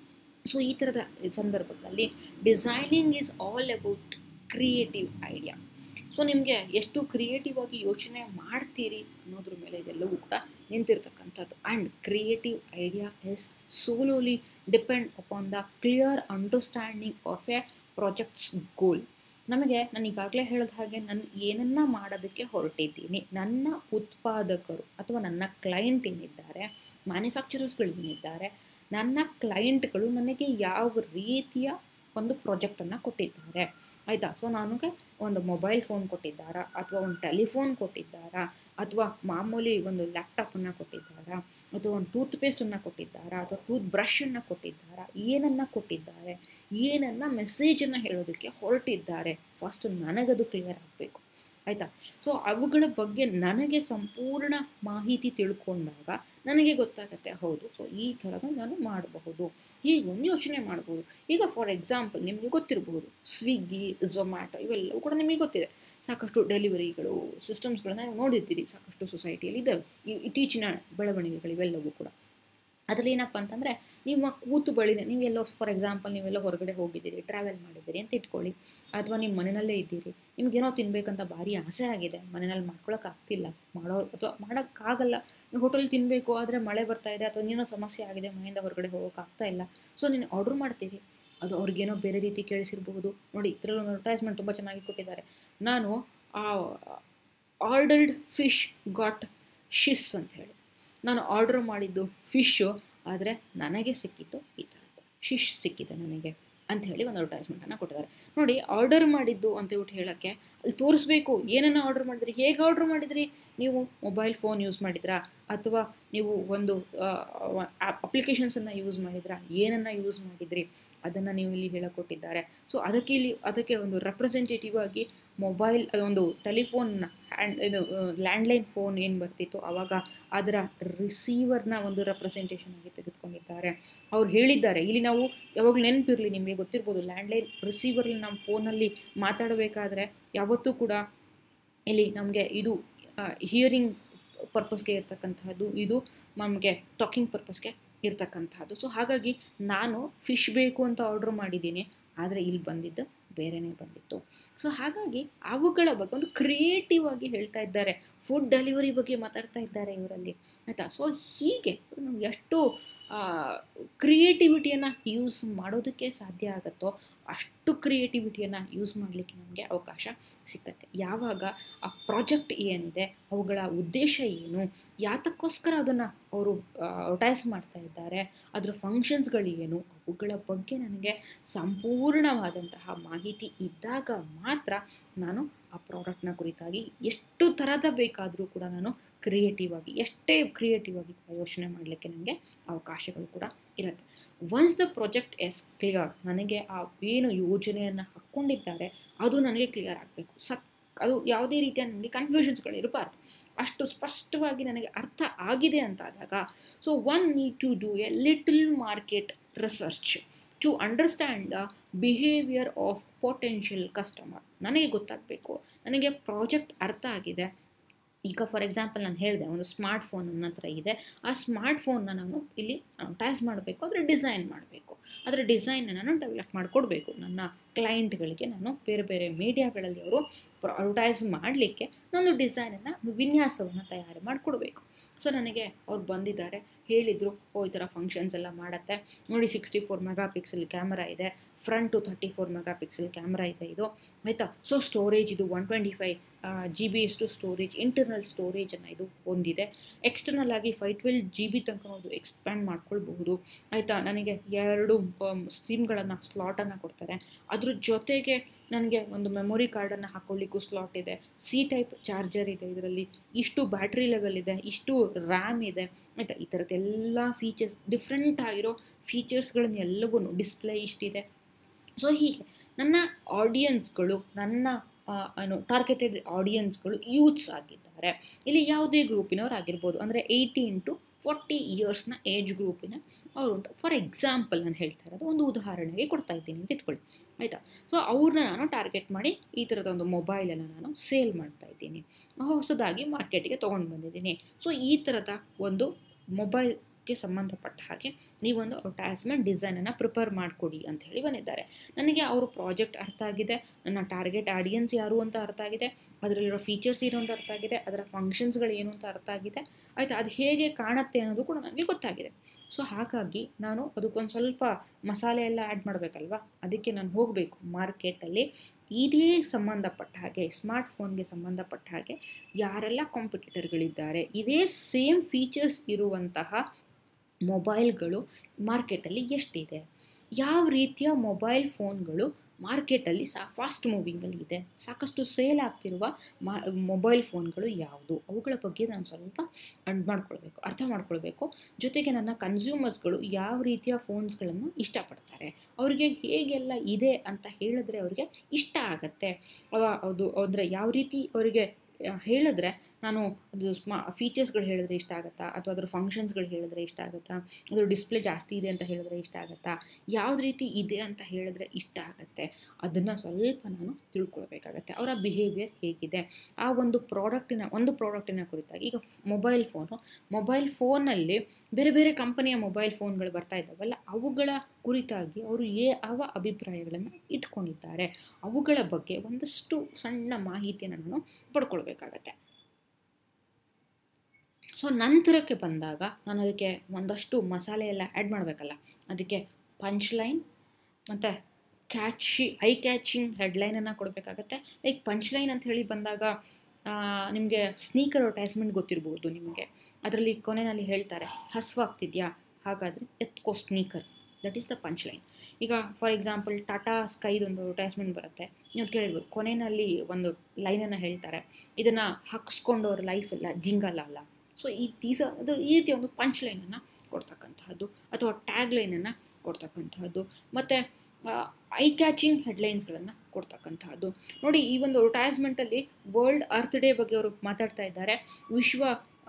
ಸೊ ಈ ಥರದ ಸಂದರ್ಭಗಳಲ್ಲಿ designing is all about creative idea so ನಿಮಗೆ ಎಷ್ಟು ಕ್ರಿಯೇಟಿವ್ ಆಗಿ ಯೋಚನೆ ಮಾಡ್ತೀರಿ ಅನ್ನೋದ್ರ ಮೇಲೆ ಇದೆಲ್ಲವೂ ಕೂಡ ನಿಂತಿರ್ತಕ್ಕಂಥದ್ದು and creative idea is solely depend upon the clear understanding of a project's goal ನಮಗೆ ನಾನು ಈಗಾಗಲೇ ಹೇಳಿದ ಹಾಗೆ ನಾನು ಏನನ್ನ ಮಾಡೋದಕ್ಕೆ ಹೊರಟಿದ್ದೀನಿ ನನ್ನ ಉತ್ಪಾದಕರು ಅಥವಾ ನನ್ನ ಕ್ಲೈಂಟ್ ಏನಿದ್ದಾರೆ ಮ್ಯಾನುಫ್ಯಾಕ್ಚರರ್ಸ್ಗಳು ಏನಿದ್ದಾರೆ ನನ್ನ ಕ್ಲೈಂಟ್ಗಳು ನನಗೆ ಯಾವ ರೀತಿಯ ಒಂದು ಪ್ರಾಜೆಕ್ಟನ್ನು ಕೊಟ್ಟಿದ್ದಾರೆ ಆಯಿತಾ ಸೊ ನನಗೆ ಒಂದು ಮೊಬೈಲ್ ಫೋನ್ ಕೊಟ್ಟಿದ್ದಾರಾ ಅಥವಾ ಒಂದು ಟೆಲಿಫೋನ್ ಕೊಟ್ಟಿದ್ದಾರಾ ಅಥವಾ ಮಾಮೂಲಿ ಒಂದು ಲ್ಯಾಪ್ಟಾಪನ್ನು ಕೊಟ್ಟಿದ್ದಾರಾ ಅಥವಾ ಒಂದು ಟೂತ್ ಪೇಸ್ಟನ್ನು ಕೊಟ್ಟಿದ್ದಾರಾ ಅಥವಾ ಟೂತ್ ಬ್ರಷನ್ನು ಕೊಟ್ಟಿದ್ದಾರಾ ಏನನ್ನು ಕೊಟ್ಟಿದ್ದಾರೆ ಏನನ್ನ ಮೆಸೇಜನ್ನು ಹೇಳೋದಕ್ಕೆ ಹೊರಟಿದ್ದಾರೆ ಫಸ್ಟ್ ನನಗದು ಕ್ಲಿಯರ್ ಆಗಬೇಕು ಆಯಿತಾ ಸೊ ಅವುಗಳ ಬಗ್ಗೆ ನನಗೆ ಸಂಪೂರ್ಣ ಮಾಹಿತಿ ತಿಳ್ಕೊಂಡಾಗ ನನಗೆ ಗೊತ್ತಾಗುತ್ತೆ ಹೌದು ಸೊ ಈ ಥರದ ನಾನು ಮಾಡಬಹುದು ಹೀಗೆ ಒಂದು ಯೋಚನೆ ಮಾಡ್ಬೋದು ಈಗ ಫಾರ್ ಎಕ್ಸಾಂಪಲ್ ನಿಮಗೆ ಗೊತ್ತಿರಬಹುದು ಸ್ವಿಗ್ಗಿ ಝೊಮ್ಯಾಟೊ ಇವೆಲ್ಲವೂ ಕೂಡ ನಿಮಗೆ ಗೊತ್ತಿದೆ ಸಾಕಷ್ಟು ಡೆಲಿವರಿಗಳು ಸಿಸ್ಟಮ್ಸ್ಗಳನ್ನ ನೀವು ನೋಡಿದ್ದೀರಿ ಸಾಕಷ್ಟು ಸೊಸೈಟಿಯಲ್ಲಿ ಇದ್ದಾವೆ ಇತ್ತೀಚಿನ ಬೆಳವಣಿಗೆಗಳು ಇವೆಲ್ಲವೂ ಕೂಡ ಅದರಲ್ಲಿ ಏನಪ್ಪ ಅಂತಂದರೆ ನಿಮ್ಮ ಕೂತು ಬಳಿನೇ ನೀವೆಲ್ಲೋ ಫಾರ್ ಎಕ್ಸಾಂಪಲ್ ನೀವೆಲ್ಲ ಹೊರಗಡೆ ಹೋಗಿದ್ದೀರಿ ಟ್ರಾವೆಲ್ ಮಾಡಿದ್ದೀರಿ ಅಂತ ಇಟ್ಕೊಳ್ಳಿ ಅಥವಾ ನಿಮ್ಮ ಮನೆಯಲ್ಲೇ ಇದ್ದೀರಿ ನಿಮಗೇನೋ ತಿನ್ನಬೇಕಂತ ಭಾರಿ ಆಸೆ ಆಗಿದೆ ಮನೆಯಲ್ಲಿ ಮಾಡ್ಕೊಳಕ್ಕೆ ಆಗ್ತಿಲ್ಲ ಮಾಡೋ ಅಥವಾ ಮಾಡೋಕ್ಕಾಗಲ್ಲ ನೀವು ಹೋಟೆಲ್ ತಿನ್ನಬೇಕು ಆದರೆ ಮಳೆ ಬರ್ತಾ ಇದೆ ಅಥವಾ ಏನೋ ಸಮಸ್ಯೆ ಆಗಿದೆ ಮನೆಯಿಂದ ಹೊರಗಡೆ ಹೋಗೋಕೆ ಆಗ್ತಾ ಇಲ್ಲ ಸೊ ನೀನು ಆರ್ಡ್ರ್ ಮಾಡ್ತೀರಿ ಅದು ಅವ್ರಿಗೇನೋ ಬೇರೆ ರೀತಿ ಕೇಳಿಸಿರ್ಬಹುದು ನೋಡಿ ಇದರಲ್ಲೂ ಅಡ್ವರ್ಟೈಸ್ಮೆಂಟ್ ತುಂಬ ಚೆನ್ನಾಗಿ ಕೊಟ್ಟಿದ್ದಾರೆ ನಾನು ಆರ್ಡರ್ಡ್ ಫಿಶ್ ಗಾಟ್ ಶಿಸ್ ಅಂತ ಹೇಳಿ ನಾನು ಆರ್ಡರ್ ಮಾಡಿದ್ದು ಫಿಶ್ಶು ಆದರೆ ನನಗೆ ಸಿಕ್ಕಿದ್ದು ಈ ಥರದ್ದು ಶಿಶ್ ಸಿಕ್ಕಿದೆ ನನಗೆ ಅಂತ ಹೇಳಿ ಒಂದು ಅಡ್ವರ್ಟೈಸ್ಮೆಂಟನ್ನು ಕೊಟ್ಟಿದ್ದಾರೆ ನೋಡಿ ಆರ್ಡರ್ ಮಾಡಿದ್ದು ಅಂತ ಹೇಳ್ಬಿಟ್ಟು ಹೇಳೋಕ್ಕೆ ಅಲ್ಲಿ ತೋರಿಸ್ಬೇಕು ಏನನ್ನು ಆರ್ಡರ್ ಮಾಡಿದ್ರಿ ಹೇಗೆ ಆರ್ಡರ್ ಮಾಡಿದ್ರಿ ನೀವು ಮೊಬೈಲ್ ಫೋನ್ ಯೂಸ್ ಮಾಡಿದ್ರಾ ಅಥವಾ ನೀವು ಒಂದು ಅಪ್ಲಿಕೇಶನ್ಸನ್ನು ಯೂಸ್ ಮಾಡಿದ್ರಾ ಏನನ್ನು ಯೂಸ್ ಮಾಡಿದ್ರಿ ಅದನ್ನು ನೀವು ಇಲ್ಲಿ ಹೇಳಕೊಟ್ಟಿದ್ದಾರೆ ಸೊ ಅದಕ್ಕೆ ಇಲ್ಲಿ ಅದಕ್ಕೆ ಒಂದು ರೆಪ್ರೆಸೆಂಟೇಟಿವ್ ಆಗಿ ಮೊಬೈಲ್ ಅದೊಂದು ಟೆಲಿಫೋನ್ನ ಹ್ಯಾಂಡ್ ಇದು ಲ್ಯಾಂಡ್ಲೈನ್ ಫೋನ್ ಏನು ಬರ್ತಿತ್ತು ಆವಾಗ ಅದರ ರಿಸೀವರ್ನ ಒಂದು ರೆಪ್ರೆಸೆಂಟೇಷನ್ ಆಗಿ ತೆಗೆದುಕೊಂಡಿದ್ದಾರೆ ಅವ್ರು ಹೇಳಿದ್ದಾರೆ ಇಲ್ಲಿ ನಾವು ಯಾವಾಗಲೂ ನೆನಪಿರಲಿ ನಿಮಗೆ ಗೊತ್ತಿರ್ಬೋದು ಲ್ಯಾಂಡ್ಲೈನ್ ರಿಸೀವರ್ಲಿ ನಮ್ಮ ಫೋನಲ್ಲಿ ಮಾತಾಡಬೇಕಾದ್ರೆ ಯಾವತ್ತೂ ಕೂಡ ಇಲ್ಲಿ ನಮಗೆ ಇದು ಹಿಯರಿಂಗ್ ಪರ್ಪಸ್ಗೆ ಇರ್ತಕ್ಕಂತಹದ್ದು ಇದು ನಮಗೆ ಟಾಕಿಂಗ್ ಪರ್ಪಸ್ಗೆ ಇರ್ತಕ್ಕಂತಹದ್ದು ಸೊ ಹಾಗಾಗಿ ನಾನು ಫಿಶ್ ಬೇಕು ಅಂತ ಆರ್ಡ್ರ್ ಮಾಡಿದ್ದೀನಿ ಆದರೆ ಇಲ್ಲಿ ಬಂದಿದ್ದು ಬೇರೆನೇ ಬಂದಿತ್ತು ಸೊ ಹಾಗಾಗಿ ಅವುಗಳ ಬಗ್ಗೆ ಒಂದು ಕ್ರಿಯೇಟಿವ್ ಆಗಿ ಹೇಳ್ತಾ ಇದ್ದಾರೆ ಫುಡ್ ಡೆಲಿವರಿ ಬಗ್ಗೆ ಮಾತಾಡ್ತಾ ಇದ್ದಾರೆ ಇವರಲ್ಲಿ ಆಯಿತಾ ಸೊ ಹೀಗೆ ನಮ್ಗೆ ಎಷ್ಟು ಕ್ರಿಯೇಟಿವಿಟಿಯನ್ನು ಯೂಸ್ ಮಾಡೋದಕ್ಕೆ ಸಾಧ್ಯ ಆಗುತ್ತೋ ಅಷ್ಟು ಕ್ರಿಯೇಟಿವಿಟಿಯನ್ನು ಯೂಸ್ ಮಾಡಲಿಕ್ಕೆ ನಮಗೆ ಅವಕಾಶ ಸಿಕ್ಕತ್ತೆ ಯಾವಾಗ ಆ ಪ್ರಾಜೆಕ್ಟ್ ಏನಿದೆ ಅವುಗಳ ಉದ್ದೇಶ ಏನು ಯಾತಕ್ಕೋಸ್ಕರ ಅದನ್ನು ಅವರು ಅಡ್ವರ್ಟೈಸ್ ಮಾಡ್ತಾ ಇದ್ದಾರೆ ಅದರ ಫಂಕ್ಷನ್ಸ್ಗಳು ಏನು ಅವುಗಳ ಬಗ್ಗೆ ನನಗೆ ಸಂಪೂರ್ಣವಾದಂತಹ ಮಾಹಿತಿ ಇದ್ದಾಗ ಮಾತ್ರ ನಾನು ಆ ಪ್ರಾಡಕ್ಟ್ನ ಕುರಿತಾಗಿ ಎಷ್ಟು ಥರದ ಬೇಕಾದರೂ ಕೂಡ ನಾನು ಕ್ರಿಯೇಟಿವ್ ಆಗಿ ಎಷ್ಟೇ ಕ್ರಿಯೇಟಿವ್ ಆಗಿ ಯೋಚನೆ ಮಾಡಲಿಕ್ಕೆ ನನಗೆ ಅವಕಾಶಗಳು ಕೂಡ ಇರುತ್ತೆ once the project is clear ನನಗೆ ಆ ಏನು ಯೋಜನೆಯನ್ನು ಹಾಕ್ಕೊಂಡಿದ್ದಾರೆ ಅದು ನನಗೆ ಕ್ಲಿಯರ್ ಆಗಬೇಕು ಸಕ್ ಅದು ಯಾವುದೇ ರೀತಿಯ ನನಗೆ ಕನ್ಫ್ಯೂಷನ್ಸ್ಗಳು ಇರಬಾರ್ದು ಅಷ್ಟು ಸ್ಪಷ್ಟವಾಗಿ ನನಗೆ ಅರ್ಥ ಆಗಿದೆ ಅಂತಾದಾಗ so one need to do a little market research to understand the behaviour of potential customer ನನಗೆ ಗೊತ್ತಾಗಬೇಕು ನನಗೆ ಪ್ರಾಜೆಕ್ಟ್ ಅರ್ಥ ಆಗಿದೆ ಈಗ ಫಾರ್ ಎಕ್ಸಾಂಪಲ್ ನಾನು ಹೇಳಿದೆ ಒಂದು ಸ್ಮಾರ್ಟ್ ಫೋನ್ ನನ್ನ ಹತ್ರ ಇದೆ ಆ ಸ್ಮಾರ್ಟ್ ಫೋನ್ನ ನಾನು ಇಲ್ಲಿ ಅಡ್ವರ್ಟೈಸ್ ಮಾಡಬೇಕು ಅದರ ಡಿಸೈನ್ ಮಾಡಬೇಕು ಅದರ ಡಿಸೈನ್ನ ನಾನು ಡೆವಲಪ್ ಮಾಡಿಕೊಡ್ಬೇಕು ನನ್ನ ಕ್ಲೈಂಟ್ಗಳಿಗೆ ನಾನು ಬೇರೆ ಬೇರೆ ಮೀಡಿಯಾಗಳಲ್ಲಿ ಅವರು ಅಡ್ವರ್ಟೈಸ್ ಮಾಡಲಿಕ್ಕೆ ನಾನು ಡಿಸೈನನ್ನು ವಿನ್ಯಾಸವನ್ನು ತಯಾರು ಮಾಡಿಕೊಡ್ಬೇಕು ಸೊ ನನಗೆ ಅವ್ರು ಬಂದಿದ್ದಾರೆ ಹೇಳಿದರು ಓ ಈ ಥರ ಫಂಕ್ಷನ್ಸ್ ಎಲ್ಲ ಮಾಡುತ್ತೆ ನೋಡಿ sixty four megapixel camera ಇದೆ front thirty four megapixel camera ಇದೆ ಇದು ಆಯಿತಾ ಸೊ ಸ್ಟೋರೇಜ್ ಇದು one twenty five G B ಅಷ್ಟು ಸ್ಟೋರೇಜ್ ಇಂಟರ್ನಲ್ ಸ್ಟೋರೇಜನ್ನು ಇದು ಹೊಂದಿದೆ ಎಕ್ಸ್ಟರ್ನಲ್ ಆಗಿ ಫೈವ್ ಟ್ವೆಲ್ ಜಿ ಬಿ ತನಕ ಅದು ಎಕ್ಸ್ಪ್ಯಾಂಡ್ ಮಾಡ್ಕೊಳ್ಬಹುದು ಆಯಿತಾ ನನಗೆ ಎರಡು ಸ್ಟ್ರೀಮ್ಗಳನ್ನು ಸ್ಲಾಟನ್ನು ಕೊಡ್ತಾರೆ ಅದ್ರ ಜೊತೆಗೆ ನನಗೆ ಒಂದು ಮೆಮೊರಿ ಕಾರ್ಡನ್ನು ಹಾಕ್ಕೊಳ್ಳಿಕ್ಕೂ ಸ್ಲಾಟ್ ಇದೆ ಸಿ ಟೈಪ್ ಚಾರ್ಜರ್ ಇದೆ ಇದರಲ್ಲಿ ಇಷ್ಟು ಬ್ಯಾಟ್ರಿ ಲೆವೆಲ್ ಇದೆ ಇಷ್ಟು ರ್ಯಾಮ್ ಇದೆ ಆಯಿತಾ ಈ ಥರದ್ದೆಲ್ಲ ಫೀಚರ್ಸ್ ಡಿಫ್ರೆಂಟ್ ಆಗಿರೋ ಫೀಚರ್ಸ್ಗಳನ್ನ ಎಲ್ಲವೂ ಡಿಸ್ಪ್ಲೇ ಇಷ್ಟಿದೆ ಸೊ ಹೀಗೆ ನನ್ನ ಆಡಿಯನ್ಸ್ಗಳು ನನ್ನ ಏನು ಟಾರ್ಗೆಟೆಡ್ ಆಡಿಯನ್ಸ್ಗಳು ಯೂತ್ಸ್ ಆಗಿದ್ದಾರೆ ಇಲ್ಲಿ ಯಾವುದೇ ಗ್ರೂಪಿನವ್ರು ಆಗಿರ್ಬೋದು ಅಂದರೆ ಏಯ್ಟೀನ್ ಟು ಫಾರ್ಟಿ ಇಯರ್ಸ್ನ ಏಜ್ ಗ್ರೂಪಿನ ಅವರು ಅಂತ ಫಾರ್ ಎಕ್ಸಾಂಪಲ್ ನಾನು ಹೇಳ್ತಾ ಇರೋದು ಒಂದು ಉದಾಹರಣೆಗೆ ಕೊಡ್ತಾ ಇದ್ದೀನಿ ಅಂತ ಇಟ್ಕೊಳ್ಳಿ ಆಯಿತಾ ಸೊ ಅವ್ರನ್ನ ನಾನು ಟಾರ್ಗೆಟ್ ಮಾಡಿ ಈ ಥರದ ಒಂದು ಮೊಬೈಲನ್ನು ನಾನು ಸೇಲ್ ಮಾಡ್ತಾ ಇದ್ದೀನಿ ಹೊಸದಾಗಿ ಮಾರ್ಕೆಟಿಗೆ ತೊಗೊಂಡು ಬಂದಿದ್ದೀನಿ ಸೊ ಈ ಥರದ ಒಂದು ಮೊಬೈಲ್ ಗೆ ಸಂಬಂಧಪಟ್ಟ ಹಾಗೆ ನೀವೊಂದು ಅಡ್ವರ್ಟೈಸ್ಮೆಂಟ್ ಡಿಸೈನನ್ನು ಪ್ರಿಪೇರ್ ಮಾಡಿಕೊಡಿ ಅಂತ ಹೇಳಿ ಬಂದಿದ್ದಾರೆ ನನಗೆ ಅವರು ಪ್ರಾಜೆಕ್ಟ್ ಅರ್ಥ ಆಗಿದೆ ನನ್ನ ಟಾರ್ಗೆಟ್ ಆಡಿಯನ್ಸ್ ಯಾರು ಅಂತ ಅರ್ಥ ಆಗಿದೆ ಅದರಲ್ಲಿರೋ ಫೀಚರ್ಸ್ ಏನು ಅಂತ ಅರ್ಥ ಆಗಿದೆ ಅದರ ಫಂಕ್ಷನ್ಸ್ಗಳು ಏನು ಅಂತ ಅರ್ಥ ಆಗಿದೆ ಆಯಿತಾ ಅದು ಹೇಗೆ ಕಾಣುತ್ತೆ ಅನ್ನೋದು ಕೂಡ ನನಗೆ ಗೊತ್ತಾಗಿದೆ ಸೊ ಹಾಗಾಗಿ ನಾನು ಅದಕ್ಕೊಂದು ಸ್ವಲ್ಪ ಮಸಾಲೆ ಎಲ್ಲ ಆ್ಯಡ್ ಮಾಡಬೇಕಲ್ವಾ ಅದಕ್ಕೆ ನಾನು ಹೋಗಬೇಕು ಮಾರ್ಕೆಟಲ್ಲಿ ಇದೇ ಸಂಬಂಧಪಟ್ಟ ಹಾಗೆ ಸ್ಮಾರ್ಟ್ ಫೋನ್ಗೆ ಸಂಬಂಧಪಟ್ಟ ಹಾಗೆ ಯಾರೆಲ್ಲ ಕಾಂಪಿಟೇಟರ್ಗಳಿದ್ದಾರೆ ಇದೇ ಸೇಮ್ ಫೀಚರ್ಸ್ ಇರುವಂತಹ ಮೊಬೈಲ್ಗಳು ಮಾರ್ಕೆಟಲ್ಲಿ ಎಷ್ಟಿದೆ ಯಾವ ರೀತಿಯ ಮೊಬೈಲ್ ಫೋನ್ಗಳು ಮಾರ್ಕೆಟಲ್ಲಿ ಸಹ ಫಾಸ್ಟ್ ಮೂವಿಂಗಲ್ಲಿ ಇದೆ ಸಾಕಷ್ಟು ಸೇಲ್ ಆಗ್ತಿರುವ ಮಾ ಮೊಬೈಲ್ ಫೋನ್ಗಳು ಯಾವುದು ಅವುಗಳ ಬಗ್ಗೆ ನಾನು ಸ್ವಲ್ಪ ಅಂಡ್ ಮಾಡ್ಕೊಳ್ಬೇಕು ಅರ್ಥ ಮಾಡ್ಕೊಳ್ಬೇಕು ಜೊತೆಗೆ ನನ್ನ ಕನ್ಸ್ಯೂಮರ್ಸ್ಗಳು ಯಾವ ರೀತಿಯ ಫೋನ್ಸ್ಗಳನ್ನು ಇಷ್ಟಪಡ್ತಾರೆ ಅವರಿಗೆ ಹೇಗೆಲ್ಲ ಇದೆ ಅಂತ ಹೇಳಿದ್ರೆ ಅವರಿಗೆ ಇಷ್ಟ ಆಗತ್ತೆ ಅದು ಅಂದರೆ ಯಾವ ರೀತಿ ಅವರಿಗೆ ಹೇಳಿದ್ರೆ ನಾನು ಅದು ಸ್ಮಾ ಫೀಚರ್ಸ್ಗಳು ಹೇಳಿದ್ರೆ ಇಷ್ಟ ಆಗುತ್ತಾ ಅಥವಾ ಅದ್ರ ಫಂಕ್ಷನ್ಸ್ಗಳು ಹೇಳಿದ್ರೆ ಇಷ್ಟ ಆಗುತ್ತಾ ಅದ್ರ ಡಿಸ್ಪ್ಲೇ ಜಾಸ್ತಿ ಇದೆ ಅಂತ ಹೇಳಿದ್ರೆ ಇಷ್ಟ ಆಗುತ್ತಾ ಯಾವ್ದು ರೀತಿ ಇದೆ ಅಂತ ಹೇಳಿದ್ರೆ ಇಷ್ಟ ಆಗುತ್ತೆ ಅದನ್ನು ಸ್ವಲ್ಪ ನಾನು ತಿಳ್ಕೊಳ್ಬೇಕಾಗತ್ತೆ ಅವರ ಬಿಹೇವಿಯರ್ ಹೇಗಿದೆ ಆ ಒಂದು ಪ್ರಾಡಕ್ಟಿನ ಒಂದು ಪ್ರಾಡಕ್ಟಿನ ಕುರಿತಾಗಿ ಈಗ ಮೊಬೈಲ್ ಫೋನು ಮೊಬೈಲ್ ಫೋನಲ್ಲಿ ಬೇರೆ ಬೇರೆ ಕಂಪನಿಯ ಮೊಬೈಲ್ ಫೋನ್ಗಳು ಬರ್ತಾ ಇದ್ದಾವಲ್ಲ ಅವುಗಳ ಕುರಿತಾಗಿ ಅವರು ಯಾವ ಅಭಿಪ್ರಾಯಗಳನ್ನು ಇಟ್ಕೊಂಡಿದ್ದಾರೆ ಅವುಗಳ ಬಗ್ಗೆ ಒಂದಷ್ಟು ಸಣ್ಣ ಮಾಹಿತಿಯನ್ನು ನಾನು ಪಡ್ಕೊಳ್ಬೇಕಾಗತ್ತೆ ಸೊ ನಂತರಕ್ಕೆ ಬಂದಾಗ ನಾನು ಅದಕ್ಕೆ ಒಂದಷ್ಟು ಮಸಾಲೆ ಎಲ್ಲ ಆ್ಯಡ್ ಮಾಡಬೇಕಲ್ಲ ಅದಕ್ಕೆ ಪಂಚ್ ಲೈನ್ ಮತ್ತು ಕ್ಯಾಚಿ ಐ ಕ್ಯಾಚಿಂಗ್ ಹೆಡ್ಲೈನನ್ನು ಕೊಡಬೇಕಾಗತ್ತೆ ಲೈಕ್ ಪಂಚ್ ಲೈನ್ ಅಂತ ಹೇಳಿ ಬಂದಾಗ ನಿಮಗೆ ಸ್ನೀಕರ್ ಅಡ್ವರ್ಟೈಸ್ಮೆಂಟ್ ಗೊತ್ತಿರ್ಬೋದು ನಿಮಗೆ ಅದರಲ್ಲಿ ಕೊನೆಯಲ್ಲಿ ಹೇಳ್ತಾರೆ ಹಸುವಾಗ್ತಿದ್ಯಾ ಹಾಗಾದರೆ ಎತ್ಕೋ Snickers that is the punch line ಈಗ ಫಾರ್ ಎಕ್ಸಾಂಪಲ್ ಟಾಟಾ ಸ್ಕೈದೊಂದು ಅಡ್ವರ್ಟೈಸ್ಮೆಂಟ್ ಬರುತ್ತೆ ನೀವು ಕೇಳಿರ್ಬೋದು ಕೊನೆಯಲ್ಲಿ ಒಂದು ಲೈನನ್ನು ಹೇಳ್ತಾರೆ ಇದನ್ನು ಹಾಕಿಸ್ಕೊಂಡು ಅವ್ರ ಲೈಫ್ ಎಲ್ಲ ಜಿಂಗಲ್ಲ ಅಲ್ಲ ಸೊ ಈ ದೀಸ ಅದು ಈ ರೀತಿಯ ಒಂದು ಪಂಚ್ ಲೈನನ್ನು ಕೊಡ್ತಕ್ಕಂತಹದ್ದು ಅಥವಾ ಟ್ಯಾಗ್ ಲೈನನ್ನು ಕೊಡ್ತಕ್ಕಂತಹದ್ದು ಮತ್ತು ಐ ಕ್ಯಾಚಿಂಗ್ ಹೆಡ್ಲೈನ್ಸ್ಗಳನ್ನು ಕೊಡ್ತಕ್ಕಂತಹದ್ದು ನೋಡಿ ಈ ಒಂದು ಅಡ್ವರ್ಟೈಸ್ಮೆಂಟಲ್ಲಿ ವರ್ಲ್ಡ್ ಅರ್ತ್ ಡೇ ಬಗ್ಗೆ ಅವರು ಮಾತಾಡ್ತಾ ಇದ್ದಾರೆ ವಿಶ್ವ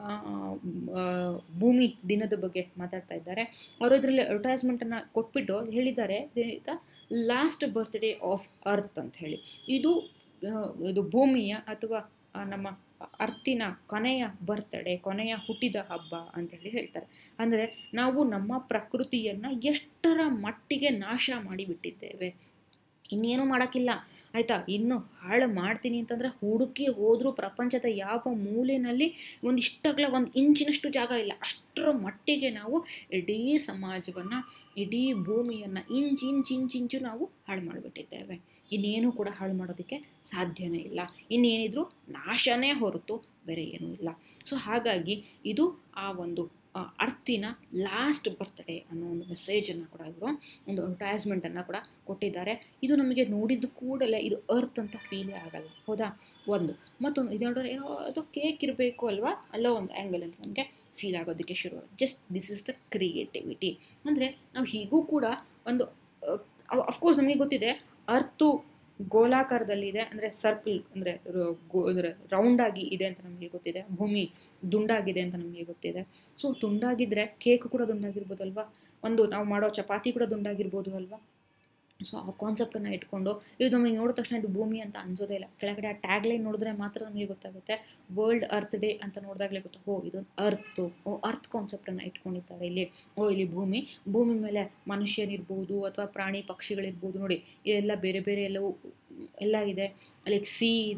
ಭೂಮಿ ದಿನದ ಬಗ್ಗೆ ಮಾತಾಡ್ತಾ ಇದ್ದಾರೆ ಅವರು ಅದರಲ್ಲಿ ಅಡ್ವರ್ಟೈಸ್ಮೆಂಟನ್ನು ಕೊಟ್ಬಿಟ್ಟು ಹೇಳಿದ್ದಾರೆ the last birthday of earth ಅಂತ ಹೇಳಿ ಇದು ಇದು ಭೂಮಿಯ ಅಥವಾ ನಮ್ಮ ಅರ್ತಿನ ಕೊನೆಯ ಬರ್ತಡೇ ಕೊನೆಯ ಹುಟ್ಟಿದ ಹಬ್ಬ ಅಂತೇಳಿ ಹೇಳ್ತಾರೆ ಅಂದರೆ ನಾವು ನಮ್ಮ ಪ್ರಕೃತಿಯನ್ನು ಎಷ್ಟರ ಮಟ್ಟಿಗೆ ನಾಶ ಮಾಡಿಬಿಟ್ಟಿದ್ದೇವೆ ಇನ್ನೇನು ಮಾಡೋಕ್ಕಿಲ್ಲ ಆಯಿತಾ ಇನ್ನು ಹಾಳು ಮಾಡ್ತೀನಿ ಅಂತಂದರೆ ಹುಡುಕಿ ಹೋದರೂ ಪ್ರಪಂಚದ ಯಾವ ಮೂಲೆಯಲ್ಲಿ ಒಂದು ಇಷ್ಟಾಗಲ ಒಂದು ಇಂಚಿನಷ್ಟು ಜಾಗ ಇಲ್ಲ ಅಷ್ಟರ ಮಟ್ಟಿಗೆ ನಾವು ಇಡೀ ಸಮಾಜವನ್ನು ಇಡೀ ಭೂಮಿಯನ್ನು ಇಂಚ್ ಇಂಚ್ ಇಂಚ್ ಇಂಚು ನಾವು ಹಾಳು ಮಾಡಿಬಿಟ್ಟಿದ್ದೇವೆ ಇನ್ನೇನು ಕೂಡ ಹಾಳು ಮಾಡೋದಕ್ಕೆ ಸಾಧ್ಯನೇ ಇಲ್ಲ ಇನ್ನೇನಿದ್ರು ನಾಶನೇ ಹೊರತು ಬೇರೆ ಏನೂ ಇಲ್ಲ ಸೊ ಹಾಗಾಗಿ ಇದು ಆ ಒಂದು ಅರ್ತಿನ ಲಾಸ್ಟ್ ಬರ್ತ್ಡೇ ಅನ್ನೋ ಒಂದು ಮೆಸೇಜನ್ನು ಕೂಡ ಇವರು ಒಂದು ಅಡ್ವರ್ಟೈಸ್ಮೆಂಟನ್ನು ಕೂಡ ಕೊಟ್ಟಿದ್ದಾರೆ ಇದು ನಮಗೆ ನೋಡಿದ ಕೂಡಲೇ ಇದು ಅರ್ತ್ ಅಂತ ಫೀಲೇ ಆಗಲ್ಲ ಹೌದಾ ಒಂದು ಮತ್ತೊಂದು ಇದು ನೋಡಿದ್ರೆ ಏನೋ ಅದು ಕೇಕ್ ಇರಬೇಕು ಅಲ್ವಾ ಅಲ್ಲ ಒಂದು ಆ್ಯಂಗಲಲ್ಲಿ ನಮಗೆ ಫೀಲ್ ಆಗೋದಕ್ಕೆ ಶುರು just this is the creativity ಅಂದರೆ ನಾವು ಹೀಗೂ ಕೂಡ ಒಂದು ಅಫ್ಕೋರ್ಸ್ ನಮಗೆ ಗೊತ್ತಿದೆ ಅರ್ತು ಗೋಲಾಕಾರದಲ್ಲಿದೆ ಅಂದರೆ ಸರ್ಕಲ್ ಅಂದರೆ ಗೋ ಅಂದರೆ ರೌಂಡಾಗಿ ಇದೆ ಅಂತ ನಮಗೆ ಗೊತ್ತಿದೆ ಭೂಮಿ ದುಂಡಾಗಿದೆ ಅಂತ ನಮಗೆ ಗೊತ್ತಿದೆ ಸೊ ದುಂಡಾಗಿದ್ದರೆ ಕೇಕ್ ಕೂಡ ದುಂಡಾಗಿರ್ಬೋದಲ್ವಾ ಒಂದು ನಾವು ಮಾಡೋ ಚಪಾತಿ ಕೂಡ ದುಂಡಾಗಿರ್ಬೋದು ಅಲ್ವಾ ಸೊ ಆ ಕಾನ್ಸೆಪ್ಟನ್ನು ಇಟ್ಕೊಂಡು ಇದು ನಮಗೆ ನೋಡಿದ ತಕ್ಷಣ ಇದು ಭೂಮಿ ಅಂತ ಅನ್ಸೋದೇ ಇಲ್ಲ ಕೆಳಗಡೆ ಆ ಟ್ಯಾಗ್ ಲೈನ್ ನೋಡಿದ್ರೆ ಮಾತ್ರ ನಮಗೆ ಗೊತ್ತಾಗುತ್ತೆ ವರ್ಲ್ಡ್ ಅರ್ತ್ ಡೇ ಅಂತ ನೋಡಿದಾಗಲೇ ಗೊತ್ತು ಓ ಇದೊಂದು ಅರ್ತು ಓ ಅರ್ತ್ ಕಾನ್ಸೆಪ್ಟನ್ನು ಇಟ್ಕೊಂಡಿದ್ದಾರೆ ಇಲ್ಲಿ ಓ ಇಲ್ಲಿ ಭೂಮಿ ಭೂಮಿ ಮೇಲೆ ಮನುಷ್ಯನಿರ್ಬೋದು ಅಥವಾ ಪ್ರಾಣಿ ಪಕ್ಷಿಗಳಿರ್ಬೋದು ನೋಡಿ ಎಲ್ಲ ಬೇರೆ ಬೇರೆ ಎಲ್ಲವೂ ಎಲ್ಲ ಇದೆ ಅಲ್ಲಿ ಸಿ ಇದೆ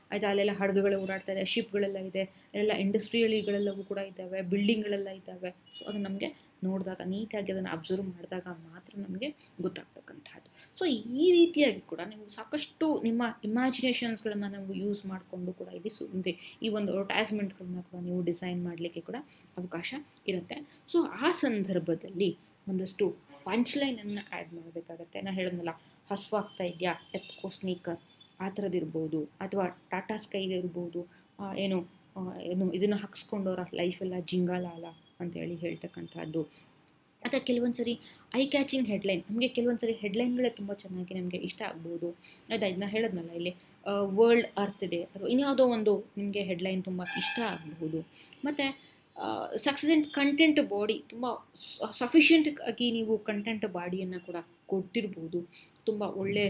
ಆಯಿತಾ ಅಲ್ಲೆಲ್ಲ ಹಡಗುಗಳು ಓಡಾಡ್ತಾ ಇದೆ ಶಿಪ್ಗಳೆಲ್ಲ ಇದೆ ಎಲ್ಲ ಇಂಡಸ್ಟ್ರಿಯಲಿಗಳೆಲ್ಲವೂ ಕೂಡ ಇದ್ದಾವೆ ಬಿಲ್ಡಿಂಗ್ಗಳೆಲ್ಲ ಇದ್ದಾವೆ ಸೊ ಅದು ನಮಗೆ ನೋಡಿದಾಗ ನೀಟಾಗಿ ಅದನ್ನು ಅಬ್ಸರ್ವ್ ಮಾಡಿದಾಗ ಮಾತ್ರ ನಮಗೆ ಗೊತ್ತಾಗ್ತಕ್ಕಂಥದ್ದು ಸೊ ಈ ರೀತಿಯಾಗಿ ಕೂಡ ನೀವು ಸಾಕಷ್ಟು ನಿಮ್ಮ ಇಮ್ಯಾಜಿನೇಷನ್ಸ್ಗಳನ್ನು ನಾವು ಯೂಸ್ ಮಾಡಿಕೊಂಡು ಕೂಡ ಇಲ್ಲಿ ಸುಂದೆ ಈ ಒಂದು ಅಡ್ವರ್ಟೈಸ್ಮೆಂಟ್ಗಳನ್ನ ಕೂಡ ನೀವು ಡಿಸೈನ್ ಮಾಡಲಿಕ್ಕೆ ಕೂಡ ಅವಕಾಶ ಇರುತ್ತೆ ಸೊ ಆ ಸಂದರ್ಭದಲ್ಲಿ ಒಂದಷ್ಟು ಪಂಚ್ಲೈನನ್ನು ಆ್ಯಡ್ ಮಾಡಬೇಕಾಗತ್ತೆ ನಾನು ಹೇಳಿದ್ನಲ್ಲ ಹಸುವಾಗ್ತಾ ಇದೆಯಾ ಎತ್ಕೋ ಸ್ನೀಕರ್ ಆ ಥರದ್ದು ಇರ್ಬೋದು ಅಥವಾ ಟಾಟಾ ಸ್ಕೈದು ಇರ್ಬೋದು ಏನು ಏನು ಇದನ್ನು ಹಾಕ್ಸ್ಕೊಂಡವರ ಲೈಫೆಲ್ಲ ಜಿಂಗಾಲಾಲ ಅಂತೇಳಿ ಹೇಳ್ತಕ್ಕಂಥದ್ದು ಅಥವಾ ಕೆಲವೊಂದು ಸರಿ ಐ ಕ್ಯಾಚಿಂಗ್ ಹೆಡ್ಲೈನ್ ನಮಗೆ ಕೆಲವೊಂದು ಸರಿ ಹೆಡ್ಲೈನ್ಗಳೇ ತುಂಬ ಚೆನ್ನಾಗಿ ನಮಗೆ ಇಷ್ಟ ಆಗ್ಬೋದು ಆಯ್ತಾ ಇದನ್ನ ಹೇಳಿದ್ನಲ್ಲ ಇಲ್ಲಿ ವರ್ಲ್ಡ್ ಅರ್ತ್ ಡೇ ಅಥವಾ ಇನ್ಯಾವುದೋ ಒಂದು ನಿಮಗೆ ಹೆಡ್ಲೈನ್ ತುಂಬ ಇಷ್ಟ ಆಗಬಹುದು ಮತ್ತು ಸಕ್ಸೆಸೆಂಟ್ ಕಂಟೆಂಟ್ ಬಾಡಿ ತುಂಬ ಸಫಿಷಿಯೆಂಟ್ ಆಗಿ ನೀವು ಕಂಟೆಂಟ್ ಬಾಡಿಯನ್ನು ಕೂಡ ಕೊಟ್ಟಿರ್ಬೋದು ತುಂಬ ಒಳ್ಳೆ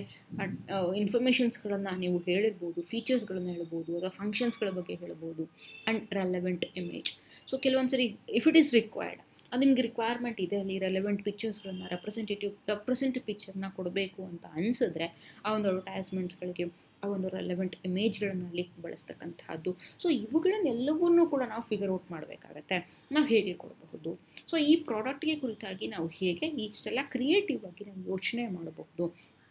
ಇನ್ಫಾರ್ಮೇಷನ್ಸ್ಗಳನ್ನು ನೀವು ಹೇಳಿರ್ಬೋದು ಫೀಚರ್ಸ್ಗಳನ್ನು ಹೇಳ್ಬೋದು ಅಥವಾ ಫಂಕ್ಷನ್ಸ್ಗಳ ಬಗ್ಗೆ ಹೇಳ್ಬೋದು ಆ್ಯಂಡ್ ರೆಲೆವೆಂಟ್ ಇಮೇಜ್ ಸೊ ಕೆಲವೊಂದು ಸರಿ ಇಫ್ ಇಟ್ ಈಸ್ ರಿಕ್ವೈರ್ಡ್ ಅದು ನಿಮಗೆ ರಿಕ್ವೈರ್ಮೆಂಟ್ ಇದೆ ಅಲ್ಲಿ ರೆಲೆವೆಂಟ್ ಪಿಕ್ಚರ್ಸ್ಗಳನ್ನ ರೆಪ್ರೆಸೆಂಟೇಟಿವ್ ರೆಪ್ರೆಸೆಂಟ್ ಪಿಕ್ಚರ್ನ ಕೊಡಬೇಕು ಅಂತ ಅನಿಸಿದ್ರೆ ಆ ಒಂದು ಅಡ್ವರ್ಟೈಸ್ಮೆಂಟ್ಸ್ಗಳಿಗೆ ಆ ಒಂದು ರೆಲೆವೆಂಟ್ ಇಮೇಜ್ಗಳನ್ನು ಅಲ್ಲಿ ಬಳಸ್ತಕ್ಕಂಥದ್ದು ಸೊ ಇವುಗಳನ್ನೆಲ್ಲವನ್ನೂ ಕೂಡ ನಾವು ಫಿಗರ್ ಔಟ್ ಮಾಡಬೇಕಾಗತ್ತೆ ನಾವು ಹೇಗೆ ಕೊಡಬಹುದು ಸೊ ಈ ಪ್ರಾಡಕ್ಟ್ಗೆ ಕುರಿತಾಗಿ ನಾವು ಹೇಗೆ ಇಷ್ಟೆಲ್ಲ ಕ್ರಿಯೇಟಿವ್ ಆಗಿ ನಾವು ಯೋಚನೆ ಮಾಡಬಹುದು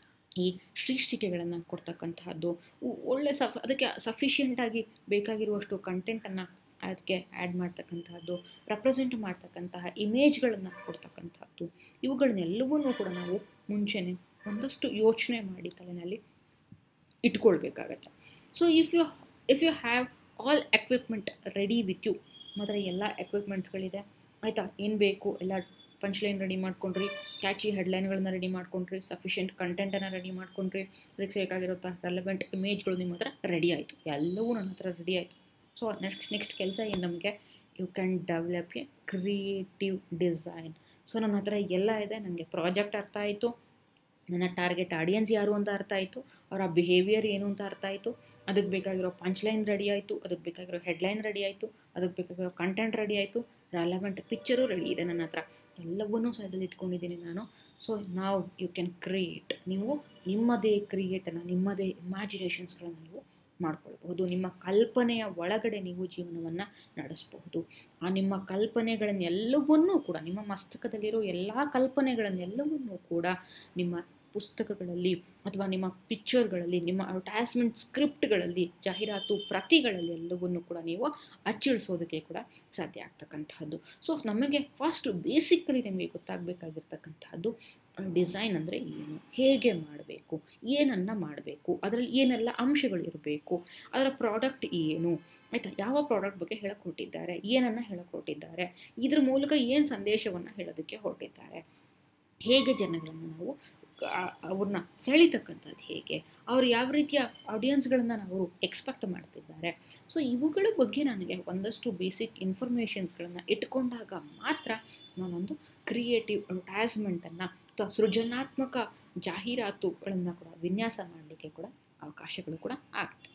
ಈ ಶೀರ್ಷಿಕೆಗಳನ್ನು ಕೊಡ್ತಕ್ಕಂತಹದ್ದು ಒಳ್ಳೆ ಸಫ್ ಅದಕ್ಕೆ ಸಫಿಷಿಯೆಂಟಾಗಿ ಬೇಕಾಗಿರುವಷ್ಟು ಕಂಟೆಂಟನ್ನು ಅದಕ್ಕೆ ಆ್ಯಡ್ ಮಾಡ್ತಕ್ಕಂತಹದ್ದು ರೆಪ್ರೆಸೆಂಟ್ ಮಾಡ್ತಕ್ಕಂತಹ ಇಮೇಜ್ಗಳನ್ನು ಕೊಡ್ತಕ್ಕಂಥದ್ದು ಇವುಗಳನ್ನೆಲ್ಲವನ್ನೂ ಕೂಡ ನಾವು ಮುಂಚೆನೇ ಒಂದಷ್ಟು ಯೋಚನೆ ಮಾಡಿ ತಲೆಯಲ್ಲಿ ಇಟ್ಕೊಳ್ಬೇಕಾಗತ್ತೆ so if you if you have all equipment ready with you ಮಾತ್ರ ಎಲ್ಲ ಎಕ್ವಿಪ್ಮೆಂಟ್ಸ್ಗಳಿದೆ ಆಯಿತಾ ಏನು ಬೇಕು ಎಲ್ಲ ಪಂಚ್ಲೈನ್ ರೆಡಿ ಮಾಡ್ಕೊಂಡ್ರಿ ಕ್ಯಾಚಿ ಹೆಡ್ಲೈನ್ಗಳನ್ನ ರೆಡಿ ಮಾಡ್ಕೊಂಡ್ರಿ ಸಫಿಷಿಯೆಂಟ್ ಕಂಟೆಂಟನ್ನು ರೆಡಿ ಮಾಡ್ಕೊಂಡ್ರಿ ಅದಕ್ಕೆ ಬೇಕಾಗಿರುತ್ತಾ ರೆಲೆವೆಂಟ್ ಇಮೇಜ್ಗಳು ನಿಮ್ಮ ಹತ್ರ ರೆಡಿ ಆಯಿತು ಎಲ್ಲವೂ ನನ್ನ ಹತ್ರ ರೆಡಿ ಆಯಿತು ಸೊ ನೆಕ್ಸ್ಟ್ ನೆಕ್ಸ್ಟ್ ಕೆಲಸ ಏನು ನಮಗೆ you can develop a creative design so ನನ್ನ ಹತ್ರ ಎಲ್ಲ ಇದೆ ನನಗೆ ಪ್ರಾಜೆಕ್ಟ್ ಅರ್ಥ ಆಯಿತು ನನ್ನ ಟಾರ್ಗೆಟ್ ಆಡಿಯನ್ಸ್ ಯಾರು ಅಂತ ಅರ್ಥ ಆಯಿತು ಅವರ ಬಿಹೇವಿಯರ್ ಏನು ಅಂತ ಅರ್ಥ ಆಯಿತು ಅದಕ್ಕೆ ಬೇಕಾಗಿರೋ ಪಂಚ್ಲೈನ್ ರೆಡಿ ಆಯಿತು ಅದಕ್ಕೆ ಬೇಕಾಗಿರೋ ಹೆಡ್ಲೈನ್ ರೆಡಿ ಆಯಿತು ಅದಕ್ಕೆ ಬೇಕಾಗಿರೋ ಕಂಟೆಂಟ್ ರೆಡಿ ಆಯಿತು ರೆಲವೆಂಟ್ ಪಿಕ್ಚರು ರೆಡಿ ಇದೆ ನನ್ನ ಹತ್ರ ಎಲ್ಲವನ್ನೂ ಸೈಡಲ್ಲಿ ಇಟ್ಕೊಂಡಿದ್ದೀನಿ ನಾನು ಸೊ ನಾವು ಯು ಕ್ಯಾನ್ ಕ್ರಿಯೇಟ್ ನೀವು ನಿಮ್ಮದೇ ಕ್ರಿಯೇಟನ್ನು ನಿಮ್ಮದೇ ಇಮ್ಯಾಜಿನೇಷನ್ಸ್ಗಳನ್ನು ನೀವು ಮಾಡ್ಕೊಳ್ಬಹುದು ನಿಮ್ಮ ಕಲ್ಪನೆಯ ಒಳಗಡೆ ನೀವು ಜೀವನವನ್ನು ನಡೆಸಬಹುದು ಆ ನಿಮ್ಮ ಕಲ್ಪನೆಗಳನ್ನೆಲ್ಲವನ್ನೂ ಕೂಡ ನಿಮ್ಮ ಮಸ್ತಕದಲ್ಲಿರೋ ಎಲ್ಲ ಕಲ್ಪನೆಗಳನ್ನೆಲ್ಲವನ್ನೂ ಕೂಡ ನಿಮ್ಮ ಪುಸ್ತಕಗಳಲ್ಲಿ ಅಥವಾ ನಿಮ್ಮ ಪಿಕ್ಚರ್ಗಳಲ್ಲಿ ನಿಮ್ಮ ಅಡ್ವರ್ಟೈಸ್ಮೆಂಟ್ ಸ್ಕ್ರಿಪ್ಟ್ಗಳಲ್ಲಿ ಜಾಹೀರಾತು ಪ್ರತಿಗಳಲ್ಲಿ ಎಲ್ಲವನ್ನೂ ಕೂಡ ನೀವು ಅಚ್ಚಿಳಿಸೋದಕ್ಕೆ ಕೂಡ ಸಾಧ್ಯ ಆಗ್ತಕ್ಕಂತಹದ್ದು ಸೊ ನಮಗೆ ಫಸ್ಟ್ ಬೇಸಿಕಲಿ ನಿಮಗೆ ಗೊತ್ತಾಗಬೇಕಾಗಿರ್ತಕ್ಕಂಥದ್ದು ಡಿಸೈನ್ ಅಂದರೆ ಏನು ಹೇಗೆ ಮಾಡಬೇಕು ಏನನ್ನು ಮಾಡಬೇಕು ಅದರಲ್ಲಿ ಏನೆಲ್ಲ ಅಂಶಗಳು ಇರಬೇಕು ಅದರ ಪ್ರಾಡಕ್ಟ್ ಏನು ಆಯಿತಾ ಯಾವ ಪ್ರಾಡಕ್ಟ್ ಬಗ್ಗೆ ಹೇಳಕ್ಕೆ ಹೊರಟಿದ್ದಾರೆ ಏನನ್ನು ಹೇಳಕ್ಕೆ ಹೊರಟಿದ್ದಾರೆ ಇದ್ರ ಮೂಲಕ ಏನು ಸಂದೇಶವನ್ನು ಹೇಳೋದಕ್ಕೆ ಹೊರಟಿದ್ದಾರೆ ಹೇಗೆ ಜನಗಳನ್ನು ನಾವು ಅವ್ರನ್ನ ಸೆಳಿತಕ್ಕಂಥದ್ದು ಹೇಗೆ ಅವ್ರು ಯಾವ ರೀತಿಯ ಆಡಿಯನ್ಸ್ಗಳನ್ನು ಅವರು ಎಕ್ಸ್ಪೆಕ್ಟ್ ಮಾಡ್ತಿದ್ದಾರೆ ಸೊ ಇವುಗಳ ಬಗ್ಗೆ ನನಗೆ ಒಂದಷ್ಟು ಬೇಸಿಕ್ ಇನ್ಫಾರ್ಮೇಷನ್ಸ್ಗಳನ್ನು ಇಟ್ಕೊಂಡಾಗ ಮಾತ್ರ ನಾನೊಂದು ಕ್ರಿಯೇಟಿವ್ ಅಡ್ವರ್ಟೈಸ್ಮೆಂಟನ್ನು ಅಥವಾ ಸೃಜನಾತ್ಮಕ ಜಾಹೀರಾತುಗಳನ್ನು ಕೂಡ ವಿನ್ಯಾಸ ಮಾಡಲಿಕ್ಕೆ ಕೂಡ ಅವಕಾಶಗಳು ಕೂಡ ಆಗುತ್ತೆ